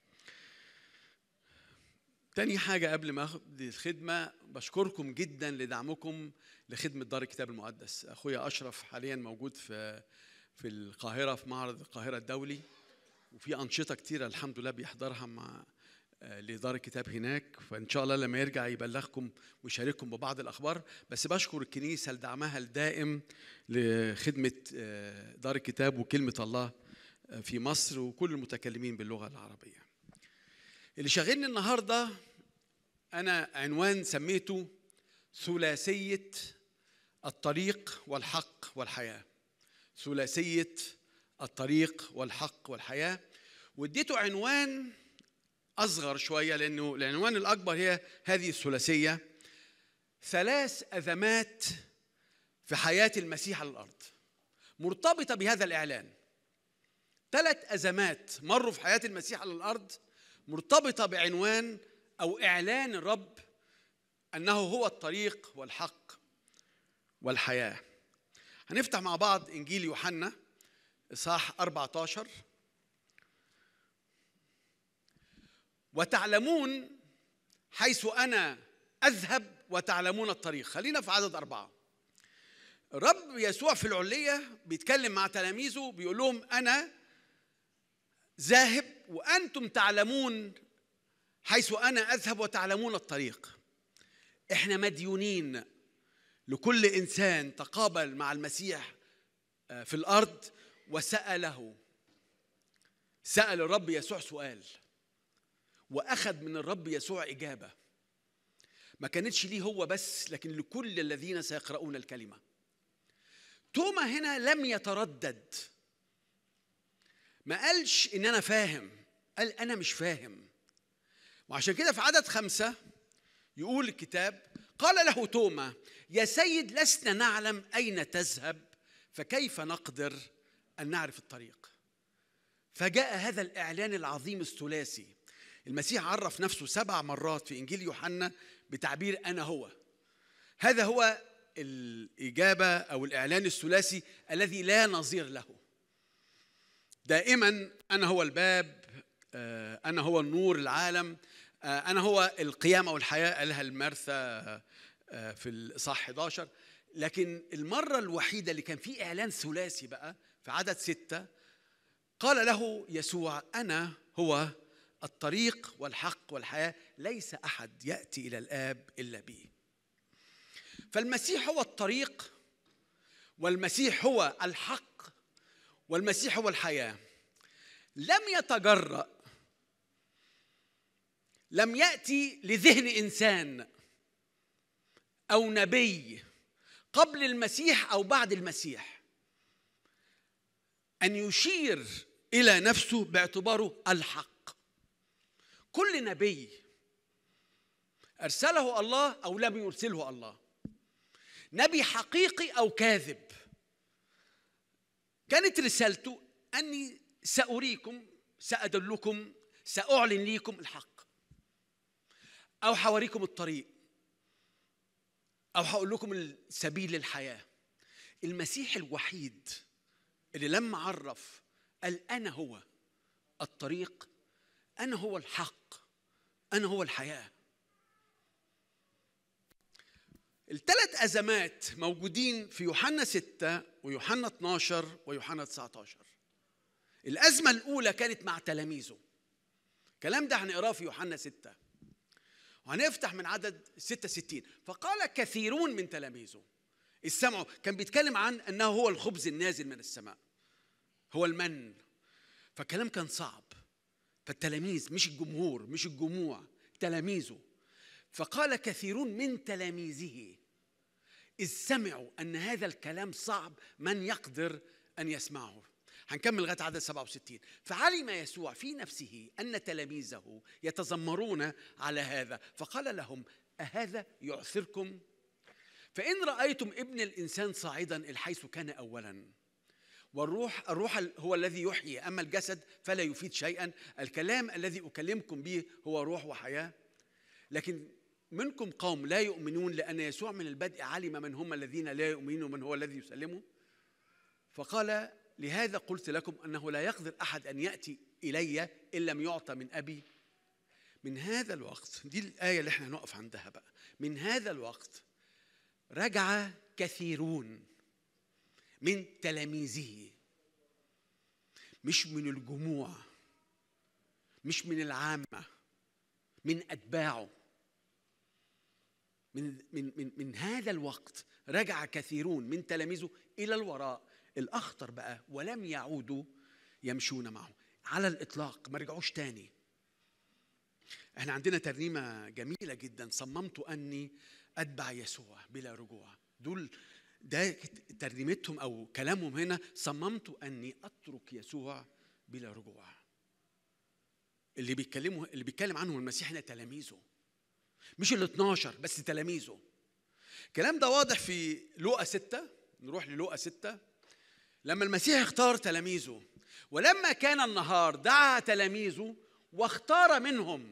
تاني حاجة قبل ما أخد الخدمة بشكركم جدا لدعمكم لخدمة دار الكتاب المقدس أخويا أشرف حاليا موجود في في القاهرة في معرض القاهرة الدولي وفي أنشطة كتيرة الحمد لله بيحضرها مع آه، لدار الكتاب هناك فإن شاء الله لما يرجع يبلغكم ويشارككم ببعض الأخبار بس بشكر الكنيسة لدعمها الدائم لخدمة آه، دار الكتاب وكلمة الله آه، في مصر وكل المتكلمين باللغة العربية اللي شاغلني النهارده انا عنوان سميته ثلاثيه الطريق والحق والحياه ثلاثيه الطريق والحق والحياه واديته عنوان اصغر شويه لانه العنوان الاكبر هي هذه الثلاثيه ثلاث ازمات في حياه المسيح على الارض مرتبطه بهذا الاعلان ثلاث ازمات مروا في حياه المسيح على الارض مرتبطه بعنوان او اعلان الرب انه هو الطريق والحق والحياه هنفتح مع بعض انجيل يوحنا اصحاح 14 وتعلمون حيث انا اذهب وتعلمون الطريق خلينا في عدد اربعه الرب يسوع في العليه بيتكلم مع تلاميذه بيقول لهم انا ذاهب وانتم تعلمون حيث انا اذهب وتعلمون الطريق احنا مديونين لكل انسان تقابل مع المسيح آه، في الارض وساله سال الرب يسوع سؤال واخذ من الرب يسوع اجابه ما كانتش ليه هو بس لكن لكل الذين سيقرؤون الكلمه توما هنا لم يتردد ما قالش ان انا فاهم قال انا مش فاهم وعشان كده في عدد خمسة يقول الكتاب قال له توما يا سيد لسنا نعلم أين تذهب فكيف نقدر أن نعرف الطريق فجاء هذا الإعلان العظيم الثلاثي المسيح عرف نفسه سبع مرات في إنجيل يوحنا بتعبير أنا هو هذا هو الإجابة أو الإعلان الثلاثي الذي لا نظير له دائما انا هو الباب آه، انا هو النور العالم آه، انا هو القيامه والحياه قالها المرثى آه، في الاصحاح 11 لكن المره الوحيده اللي كان فيه اعلان ثلاثي بقى في عدد ستة قال له يسوع انا هو الطريق والحق والحياه ليس احد ياتي الى الاب الا بي فالمسيح هو الطريق والمسيح هو الحق والمسيح هو الحياه لم يتجرأ لم ياتي لذهن انسان او نبي قبل المسيح او بعد المسيح ان يشير الى نفسه باعتباره الحق كل نبي ارسله الله او لم يرسله الله نبي حقيقي او كاذب كانت رسالته اني ساريكم سادلكم ساعلن ليكم الحق او حوريكم الطريق او هقول لكم السبيل للحياه المسيح الوحيد اللي لما عرف قال انا هو الطريق انا هو الحق انا هو الحياه الثلاث أزمات موجودين في يوحنا 6 ويوحنا 12 ويوحنا 19 الأزمة الأولى كانت مع تلاميذه الكلام ده هنقراه في يوحنا 6 وهنفتح من عدد 66 فقال كثيرون من تلاميذه السمعوا كان بيتكلم عن أنه هو الخبز النازل من السماء هو المن فالكلام كان صعب فالتلاميذ مش الجمهور مش الجموع تلاميذه فقال كثيرون من تلاميذه إذ سمعوا أن هذا الكلام صعب من يقدر أن يسمعه هنكمل لغاية عدد 67 فعلم يسوع في نفسه أن تلاميذه يتذمرون على هذا فقال لهم أهذا يعثركم فإن رأيتم ابن الإنسان صاعدا الحيث كان أولا والروح الروح هو الذي يحيي أما الجسد فلا يفيد شيئا الكلام الذي أكلمكم به هو روح وحياة لكن منكم قوم لا يؤمنون لأن يسوع من البدء علم من هم الذين لا يؤمنون ومن هو الذي يسلمه فقال لهذا قلت لكم أنه لا يقدر أحد أن يأتي إلي إن لم يعطى من أبي من هذا الوقت دي الآية اللي احنا هنقف عندها بقى من هذا الوقت رجع كثيرون من تلاميذه مش من الجموع مش من العامة من أتباعه من من من من هذا الوقت رجع كثيرون من تلاميذه الى الوراء الاخطر بقى ولم يعودوا يمشون معه على الاطلاق ما رجعوش تاني احنا عندنا ترنيمه جميله جدا صممت اني اتبع يسوع بلا رجوع دول ده ترنيمتهم او كلامهم هنا صممت اني اترك يسوع بلا رجوع اللي بيتكلموا اللي بيتكلم عنهم المسيح هنا تلاميذه مش ال 12 بس تلاميذه الكلام ده واضح في لوقا 6 نروح للوقا 6 لما المسيح اختار تلاميذه ولما كان النهار دعا تلاميذه واختار منهم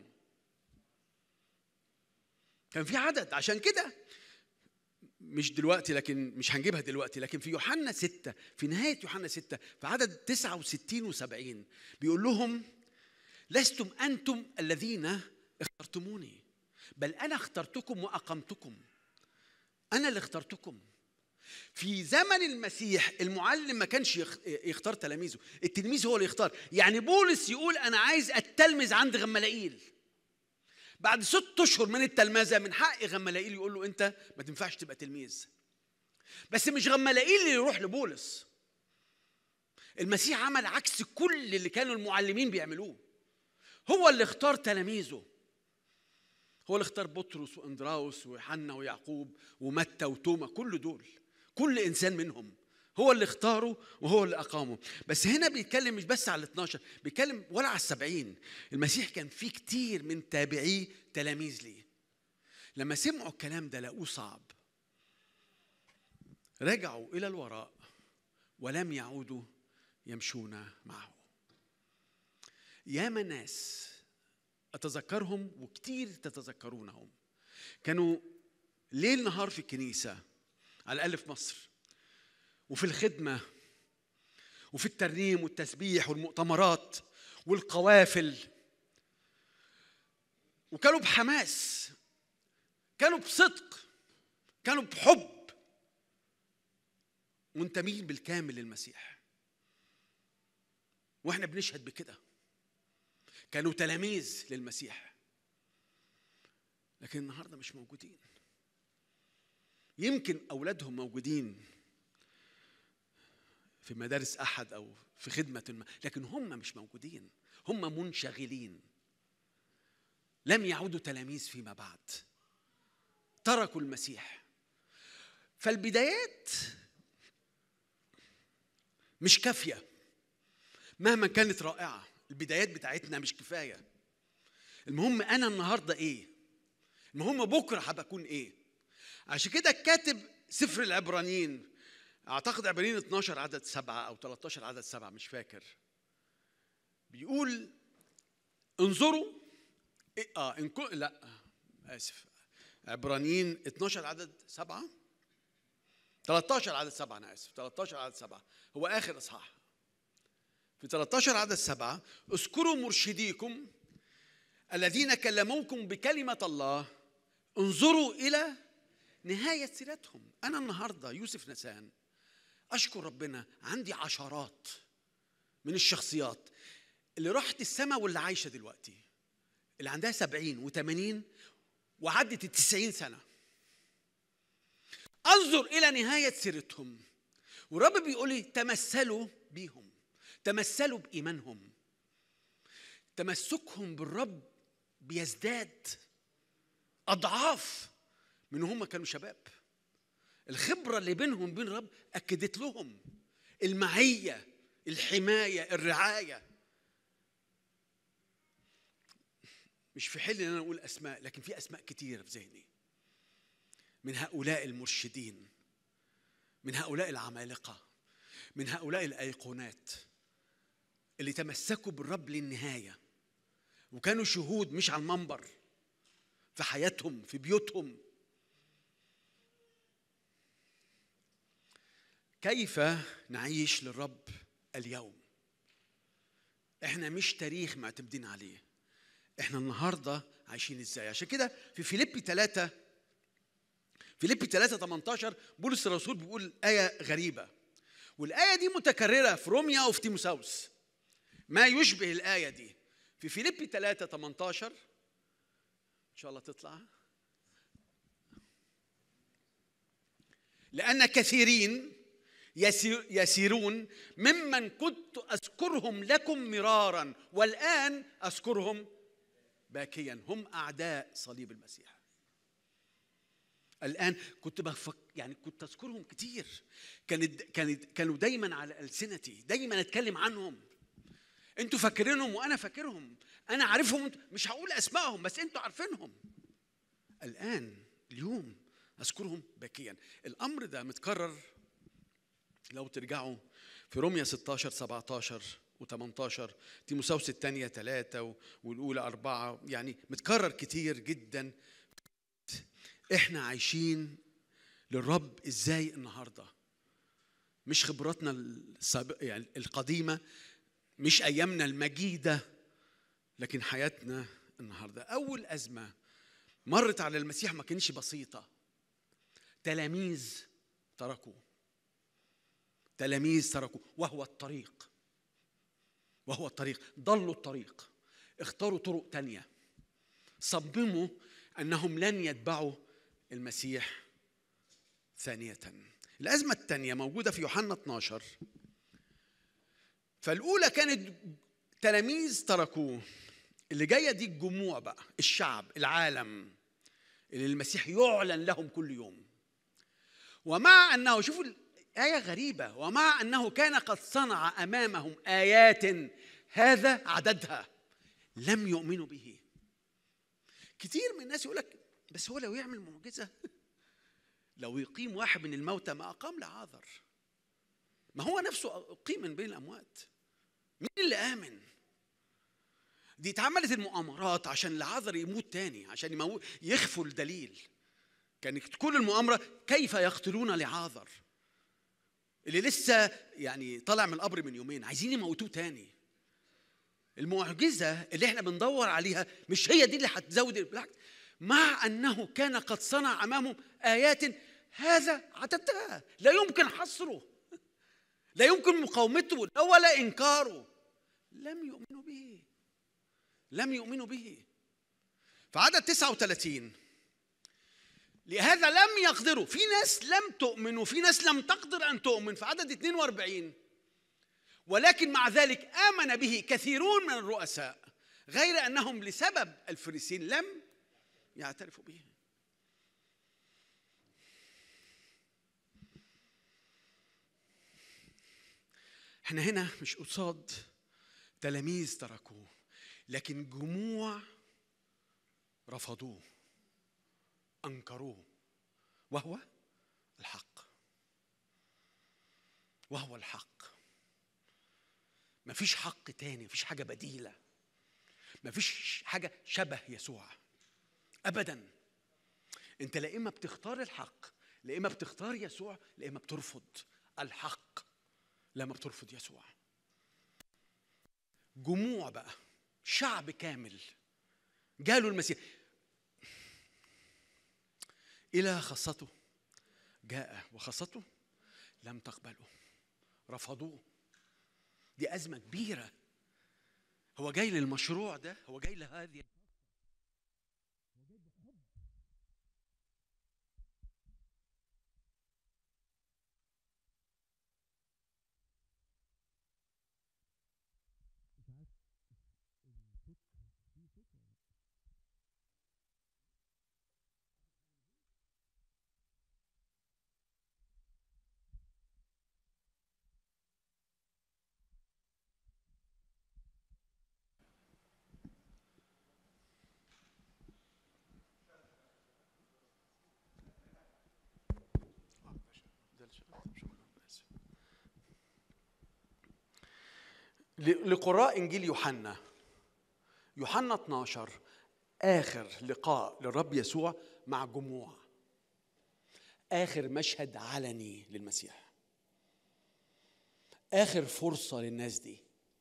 كان في عدد عشان كده مش دلوقتي لكن مش هنجيبها دلوقتي لكن في يوحنا 6 في نهاية يوحنا 6 في عدد 69 و70 بيقول لهم لستم أنتم الذين اخترتموني بل أنا اخترتكم وأقمتكم أنا اللي اخترتكم في زمن المسيح المعلم ما كانش يخ- يختار تلاميذه التلميذ هو اللي يختار يعني بولس يقول أنا عايز أتلمذ عند غملائيل بعد ست اشهر من التلمذه من حق غملائيل يقول له انت ما تنفعش تبقى تلميذ بس مش غملائيل اللي يروح لبولس المسيح عمل عكس كل اللي كانوا المعلمين بيعملوه هو اللي اختار تلاميذه هو اللي اختار بطرس واندراوس ويوحنا ويعقوب ومتى وتوما كل دول كل انسان منهم هو اللي اختاره وهو اللي اقامه بس هنا بيتكلم مش بس على ال 12 بيتكلم ولا على السبعين المسيح كان فيه كتير من تابعيه تلاميذ ليه لما سمعوا الكلام ده لقوه صعب رجعوا الى الوراء ولم يعودوا يمشون معه ياما ناس اتذكرهم وكتير تتذكرونهم كانوا ليل نهار في الكنيسه على الاقل في مصر وفي الخدمه وفي الترنيم والتسبيح والمؤتمرات والقوافل وكانوا بحماس كانوا بصدق كانوا بحب منتمين بالكامل للمسيح واحنا بنشهد بكده كانوا تلاميذ للمسيح لكن النهارده مش موجودين يمكن اولادهم موجودين في مدارس احد او في خدمه ما لكن هم مش موجودين هم منشغلين لم يعودوا تلاميذ فيما بعد تركوا المسيح فالبدايات مش كافيه مهما كانت رائعه البدايات بتاعتنا مش كفايه المهم انا النهارده ايه المهم بكره هبقى اكون ايه عشان كده كاتب سفر العبرانيين اعتقد عبرانيين 12 عدد سبعة او 13 عدد سبعة مش فاكر بيقول انظروا إيه اه إن كو لا اسف عبرانيين 12 عدد سبعة 13 عدد سبعة أنا آسف 13 عدد سبعة هو آخر إصحاح في 13 عدد سبعة اذكروا مرشديكم الذين كلموكم بكلمة الله انظروا إلى نهاية سيرتهم أنا النهاردة يوسف نسان أشكر ربنا عندي عشرات من الشخصيات اللي راحت السماء واللي عايشة دلوقتي اللي عندها سبعين وثمانين وعدت التسعين سنة انظر إلى نهاية سيرتهم والرب بيقول لي تمثلوا بيهم تمثلوا بإيمانهم تمسكهم بالرب بيزداد أضعاف من هم كانوا شباب الخبرة اللي بينهم بين الرب أكدت لهم المعية الحماية الرعاية مش في حل ان انا اقول اسماء لكن في اسماء كتيره في ذهني من هؤلاء المرشدين من هؤلاء العمالقه من هؤلاء الايقونات اللي تمسكوا بالرب للنهايه وكانوا شهود مش على المنبر في حياتهم في بيوتهم كيف نعيش للرب اليوم احنا مش تاريخ معتمدين عليه احنا النهارده عايشين ازاي عشان كده في فيليبي 3 فيليبي 3 18 بولس الرسول بيقول آية غريبة والآية دي متكررة في روميا وفي تيموساوس ما يشبه الآية دي في فيليبي 3 18 إن شاء الله تطلع لأن كثيرين يسير- يسيرون ممن كنت أذكرهم لكم مرارا والآن أذكرهم باكيا هم أعداء صليب المسيح الآن كنت بفك يعني كنت أذكرهم كتير كانت كانت كانوا دايما على ألسنتي دايما أتكلم عنهم انتوا فاكرينهم وانا فاكرهم انا عارفهم مش هقول اسمائهم بس انتوا عارفينهم الان اليوم اذكرهم باكيا الامر ده متكرر لو ترجعوا في روميا 16 17 و18 تيموساوس الثانية ثلاثة والأولى أربعة يعني متكرر كتير جدا إحنا عايشين للرب إزاي النهاردة مش خبراتنا السابق يعني القديمة مش أيامنا المجيدة لكن حياتنا النهاردة أول أزمة مرت على المسيح ما كانش بسيطة تلاميذ تركوا تلاميذ تركوا وهو الطريق وهو الطريق ضلوا الطريق اختاروا طرق تانية صمموا أنهم لن يتبعوا المسيح ثانية الأزمة الثانية موجودة في يوحنا 12 فالأولى كانت تلاميذ تركوه اللي جاية دي الجموع بقى الشعب العالم اللي المسيح يعلن لهم كل يوم ومع أنه شوفوا آية غريبة ومع أنه كان قد صنع أمامهم آيات هذا عددها لم يؤمنوا به كتير من الناس يقول لك بس هو لو يعمل معجزة لو يقيم واحد من الموتى ما أقام لعاذر ما هو نفسه أقيم من بين الأموات مين اللي آمن دي اتعملت المؤامرات عشان لعاذر يموت تاني عشان يموت يخفوا الدليل كانت كل المؤامرة كيف يقتلون لعاذر اللي لسه يعني طالع من القبر من يومين عايزين يموتوه تاني المعجزة اللي احنا بندور عليها مش هي دي اللي هتزود بالعكس مع أنه كان قد صنع أمامهم آيات هذا عددها لا يمكن حصره لا يمكن مقاومته ولا إنكاره لم يؤمنوا به لم يؤمنوا به فعدد 39 لهذا لم يقدروا في ناس لم تؤمن وفي ناس لم تقدر أن تؤمن في عدد 42 ولكن مع ذلك آمن به كثيرون من الرؤساء غير أنهم لسبب الفريسين لم يعترفوا به احنا هنا مش قصاد تلاميذ تركوه لكن جموع رفضوه انكروه وهو الحق وهو الحق مفيش حق تاني مفيش حاجه بديله مفيش حاجه شبه يسوع ابدا انت لا اما بتختار الحق لا اما بتختار يسوع لا اما بترفض الحق لما بترفض يسوع جموع بقى شعب كامل جالوا المسيح إلى خاصته جاء وخاصته لم تقبله رفضوه دي أزمة كبيرة هو جاي للمشروع ده هو جاي لهذه لقراء انجيل يوحنا يوحنا 12 اخر لقاء للرب يسوع مع جموع اخر مشهد علني للمسيح اخر فرصه للناس دي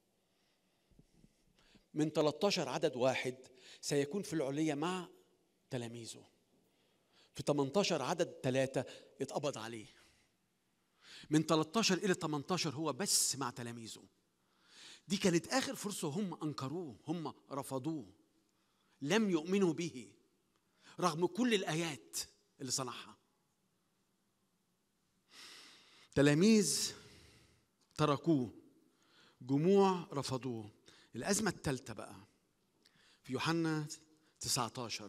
من 13 عدد واحد سيكون في العليه مع تلاميذه في 18 عدد ثلاثة اتقبض عليه من 13 إلى 18 هو بس مع تلاميذه دي كانت آخر فرصة هم أنكروه هم رفضوه لم يؤمنوا به رغم كل الآيات اللي صنعها تلاميذ تركوه جموع رفضوه الأزمة الثالثة بقى في يوحنا 19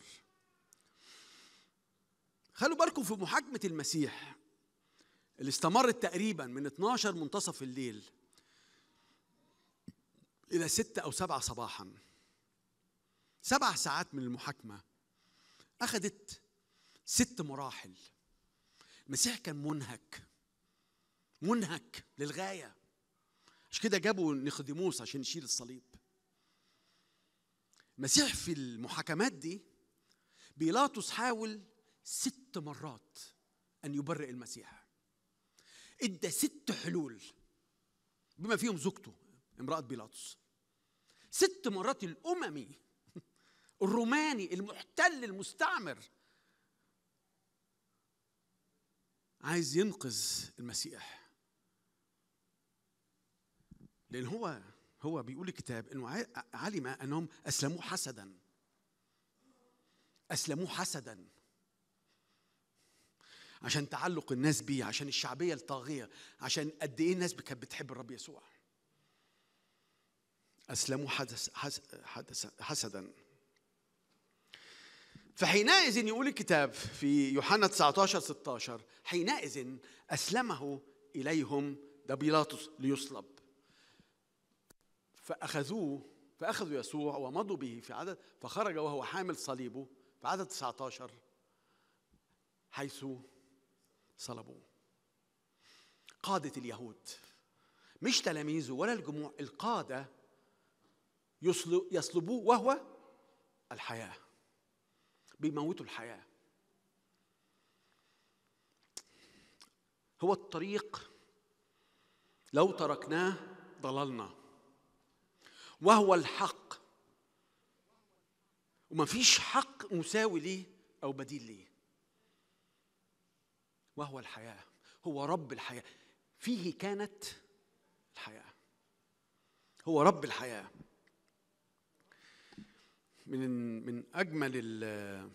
خلوا بالكم في محاكمة المسيح اللي استمرت تقريبا من 12 منتصف الليل إلى ستة أو سبعة صباحا سبع ساعات من المحاكمة أخذت ست مراحل المسيح كان منهك منهك للغاية مش كده جابوا نيقوديموس عشان يشيل الصليب المسيح في المحاكمات دي بيلاطس حاول ست مرات أن يبرئ المسيح ادى ست حلول بما فيهم زوجته امرأة بيلاطس ست مرات الأممي الروماني المحتل المستعمر عايز ينقذ المسيح لأن هو هو بيقول الكتاب انه ع- علم انهم اسلموه حسدا اسلموه حسدا عشان تعلق الناس بيه عشان الشعبيه الطاغيه عشان قد ايه الناس كانت بتحب الرب يسوع اسلموا حدث حس حدث حسدا فحينئذ يقول الكتاب في يوحنا 19 16 حينئذ اسلمه اليهم ده بيلاطس ليصلب فاخذوه فاخذوا يسوع ومضوا به في عدد فخرج وهو حامل صليبه في عدد 19 حيث صلبوه قادة اليهود مش تلاميذه ولا الجموع القادة يصل- يصلبوه وهو الحياة بيموتوا الحياة هو الطريق لو تركناه ضللنا وهو الحق وما فيش حق مساوي ليه أو بديل ليه وهو الحياة هو رب الحياة فيه كانت الحياة هو رب الحياة من من أجمل ال-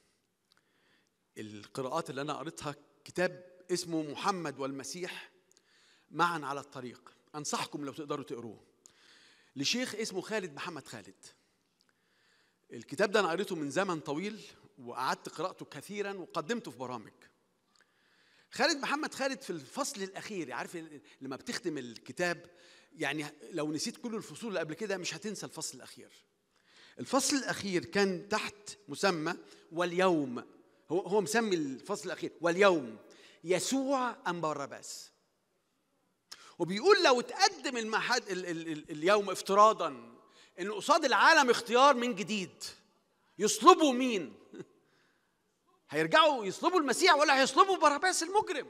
القراءات اللي أنا قريتها كتاب اسمه محمد والمسيح معا على الطريق أنصحكم لو تقدروا تقروه لشيخ اسمه خالد محمد خالد الكتاب ده أنا قريته من زمن طويل وقعدت قراءته كثيرا وقدمته في برامج خالد محمد خالد في الفصل الاخير عارف لما بتختم الكتاب يعني لو نسيت كل الفصول اللي قبل كده مش هتنسى الفصل الاخير الفصل الاخير كان تحت مسمى واليوم هو هو مسمي الفصل الاخير واليوم يسوع ام باراباس وبيقول لو تقدم المحد ال ال ال اليوم افتراضا ان قصاد العالم اختيار من جديد يصلبوا مين هيرجعوا يصلبوا المسيح ولا هيصلبوا باراباس المجرم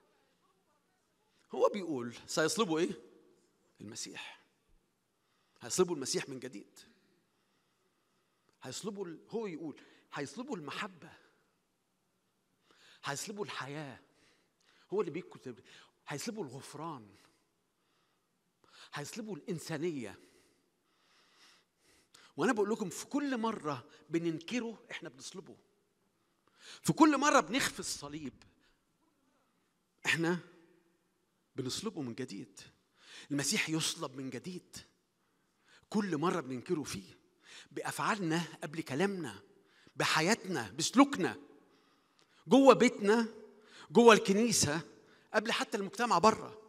هو بيقول سيصلبوا ايه المسيح هيصلبوا المسيح من جديد هيصلبوا ال- هو يقول هيصلبوا المحبة هيصلبوا الحياة هو اللي بيكتب هيصلبوا الغفران هيصلبوا الإنسانية وأنا بقول لكم في كل مرة بننكره إحنا بنصلبه في كل مرة بنخفي الصليب احنا بنصلبه من جديد المسيح يصلب من جديد كل مرة بننكره فيه بأفعالنا قبل كلامنا بحياتنا بسلوكنا جوه بيتنا جوه الكنيسة قبل حتى المجتمع بره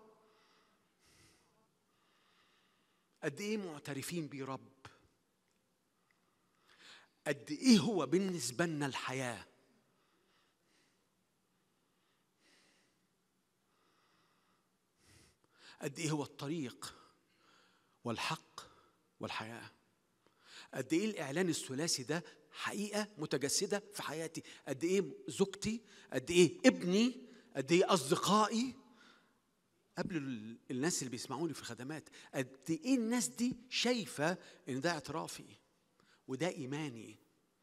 قد ايه معترفين بيه رب قد ايه هو بالنسبة لنا الحياه قد ايه هو الطريق والحق والحياه قد ايه الاعلان الثلاثي ده حقيقه متجسده في حياتي قد ايه زوجتي قد ايه ابني قد ايه اصدقائي قبل ال- الناس اللي بيسمعوني في الخدمات قد ايه الناس دي شايفه ان ده اعترافي وده ايماني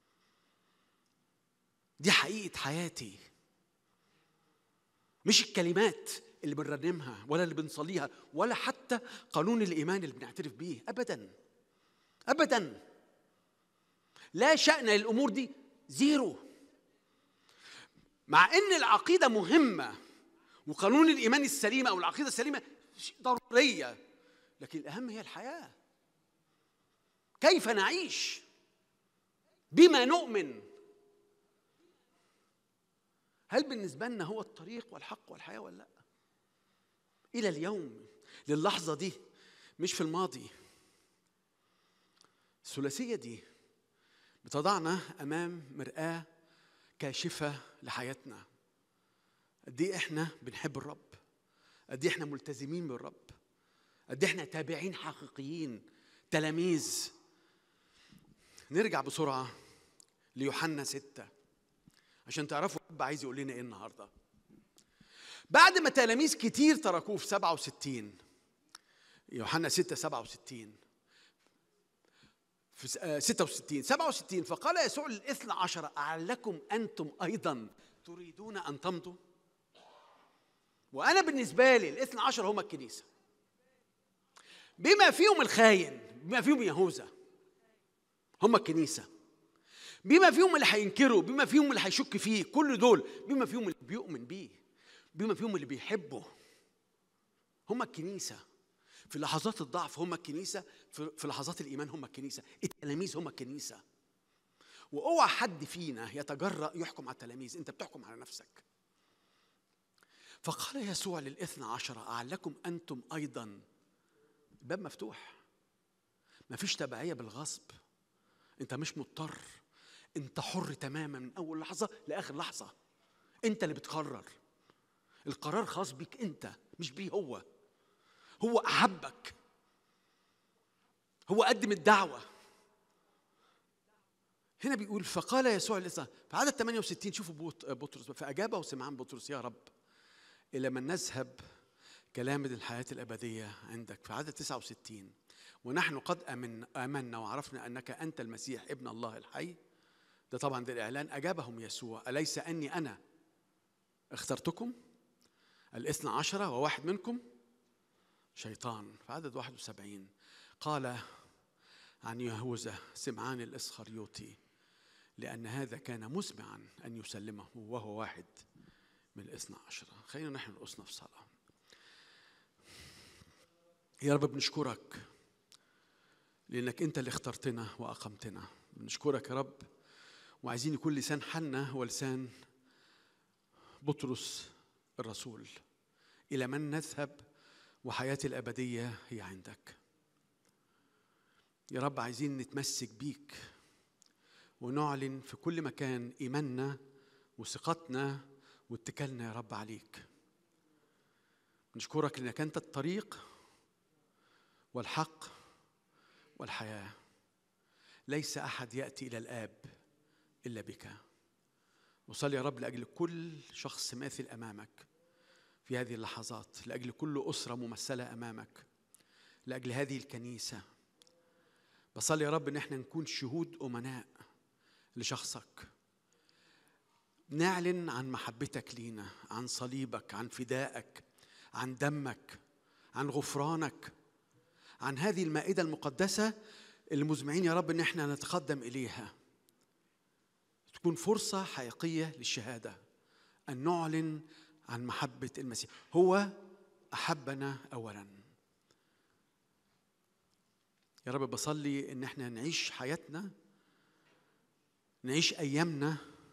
دي حقيقه حياتي مش الكلمات اللي بنرنمها ولا اللي بنصليها ولا حتى قانون الايمان اللي بنعترف بيه ابدا ابدا لا شأن للامور دي زيرو مع ان العقيده مهمه وقانون الايمان السليم او العقيده السليمه شيء ضروريه لكن الاهم هي الحياه كيف نعيش بما نؤمن هل بالنسبه لنا هو الطريق والحق والحياه ولا لا الى اليوم للحظه دي مش في الماضي الثلاثيه دي بتضعنا امام مراه كاشفه لحياتنا قد ايه احنا بنحب الرب قد ايه احنا ملتزمين بالرب قد ايه احنا تابعين حقيقيين تلاميذ نرجع بسرعه ليوحنا ستة عشان تعرفوا الرب عايز يقول لنا ايه النهارده بعد ما تلاميذ كتير تركوه في 67 يوحنا 6 67 في س- آه، 66 67 فقال يسوع للاثنى عشر أعلكم أنتم أيضا تريدون أن تمضوا وأنا بالنسبة لي الاثنى عشر هم الكنيسة بما فيهم الخاين بما فيهم يهوذا هم الكنيسة بما فيهم اللي هينكروا بما فيهم اللي هيشك فيه كل دول بما فيهم اللي بيؤمن بيه بما فيهم اللي بيحبه هم الكنيسة في لحظات الضعف هم الكنيسة في في لحظات الإيمان هم الكنيسة التلاميذ هم الكنيسة واوعى حد فينا يتجرأ يحكم على التلاميذ انت بتحكم على نفسك فقال يسوع للاثنى عشر أعلكم أنتم أيضا الباب مفتوح مفيش تبعية بالغصب انت مش مضطر انت حر تماما من اول لحظه لاخر لحظه انت اللي بتقرر القرار خاص بيك انت مش بيه هو هو احبك هو قدم الدعوه هنا بيقول فقال يسوع لسه في عدد 68 شوفوا بوط- بطرس فاجابه سمعان بطرس يا رب الى من نذهب كلام الحياه الابديه عندك في عدد 69 ونحن قد آمن آمنا وعرفنا أنك أنت المسيح ابن الله الحي ده طبعا ده الإعلان أجابهم يسوع أليس أني أنا اخترتكم الاثنى عشرة وواحد منكم شيطان في عدد 71 قال عن يهوذا سمعان الإسخريوطي لأن هذا كان مسمعا أن يسلمه وهو واحد من الاثنى عشرة خلينا نحن رؤوسنا في صلاة يا رب بنشكرك لانك انت اللي اخترتنا واقمتنا بنشكرك يا رب وعايزين يكون لسان حنا هو لسان بطرس الرسول الى من نذهب وحياتي الابديه هي عندك يا رب عايزين نتمسك بيك ونعلن في كل مكان ايماننا وثقتنا واتكالنا يا رب عليك نشكرك لانك انت الطريق والحق والحياه ليس احد ياتي الى الاب الا بك وصلي يا رب لاجل كل شخص ماثل امامك في هذه اللحظات لاجل كل اسره ممثله امامك لاجل هذه الكنيسه بصلي يا رب ان احنا نكون شهود امناء لشخصك نعلن عن محبتك لينا عن صليبك عن فدائك عن دمك عن غفرانك عن هذه المائدة المقدسة المزمعين يا رب ان احنا نتقدم اليها تكون فرصة حقيقية للشهادة ان نعلن عن محبة المسيح هو احبنا اولا يا رب بصلي ان احنا نعيش حياتنا نعيش ايامنا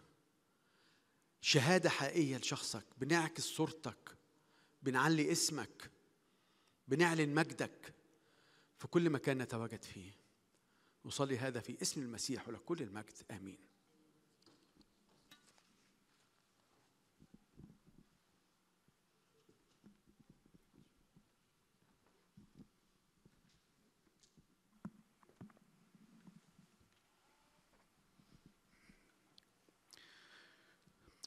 شهادة حقيقية لشخصك بنعكس صورتك بنعلي اسمك بنعلن مجدك في كل مكان نتواجد فيه نصلي هذا في اسم المسيح ولكل المجد امين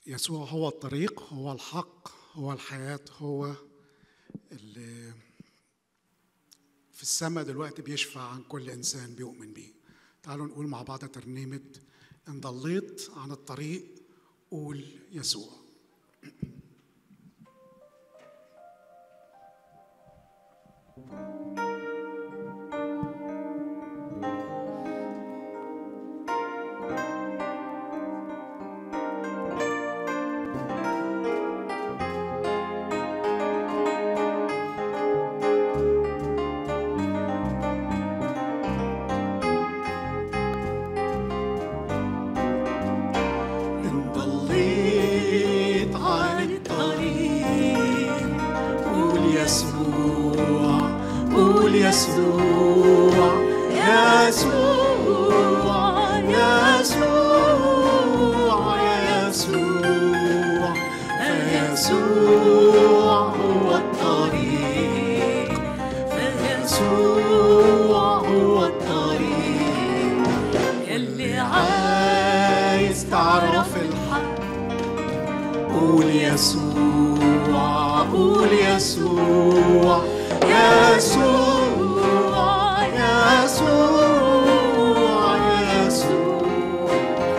يسوع هو الطريق هو الحق هو الحياة هو اللي في السماء دلوقتي بيشفع عن كل إنسان بيؤمن بيه تعالوا نقول مع بعض ترنيمة إن ضليت عن الطريق قول يسوع إن ضليت عن الطريق قول يسوع قول يسوع يسوع يسوع يسوع فيسوع هو الطريق فيسوع هو الطريق اللي عايز تعرف الحق قول يسوع قول يسوع يسوع يسوع يسوع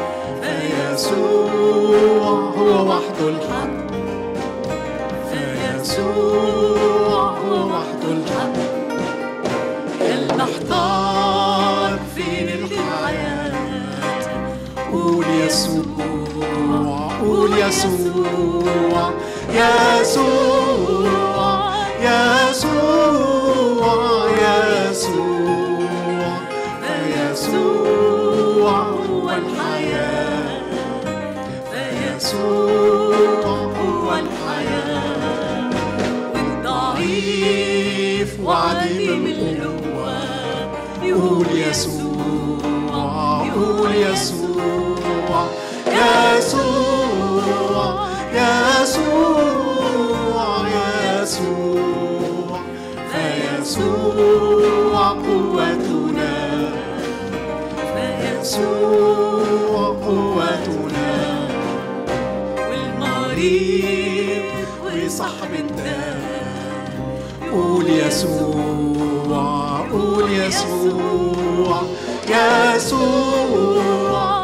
فيسوع هو وحده الحق فيسوع هو وحده الحق المحتار فين الحياة قول يسوع قول يسوع يسوع يسوع يسوع فيسوع هو الحياة فيسوع هو الحياة والضعيف وعديم القوة يقول يسوع يقول يسوع يسوع يسوع يسوع فيسوع قوتنا فيسوع قوتنا والمريض وصاحب الداء قول يسوع قول يسوع يسوع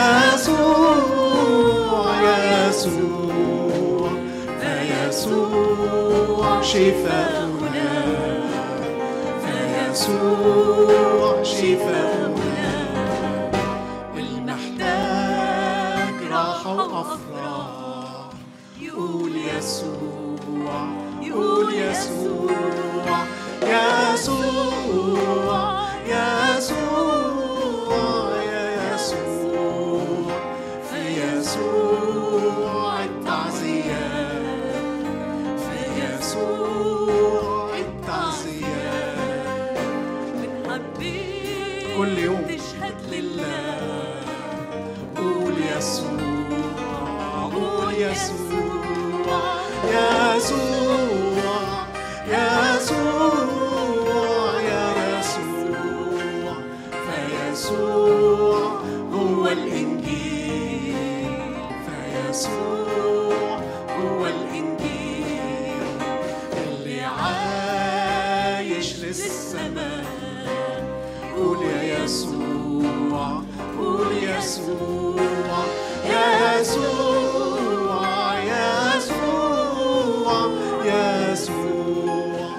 يسوع يسوع فيسوع شفاؤنا فيسوع شفاؤنا المحتاج راحة وأفراح يقول يسوع يقول يسوع يسوع يسوع يسوع في يسوع التعزيات في يسوع التعزيات بنحبيك كل يوم. تشهد لله قول يسوع قول يسوع يسوع يسوع يا يسوع فيسوع هو الإنجيل فيسوع هو الإنجيل اللي عايش للسماء قول يا يسوع قول يسوع يسوع يسوع يسوع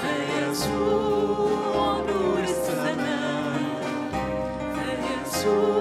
فيسوع نور السماء فيسوع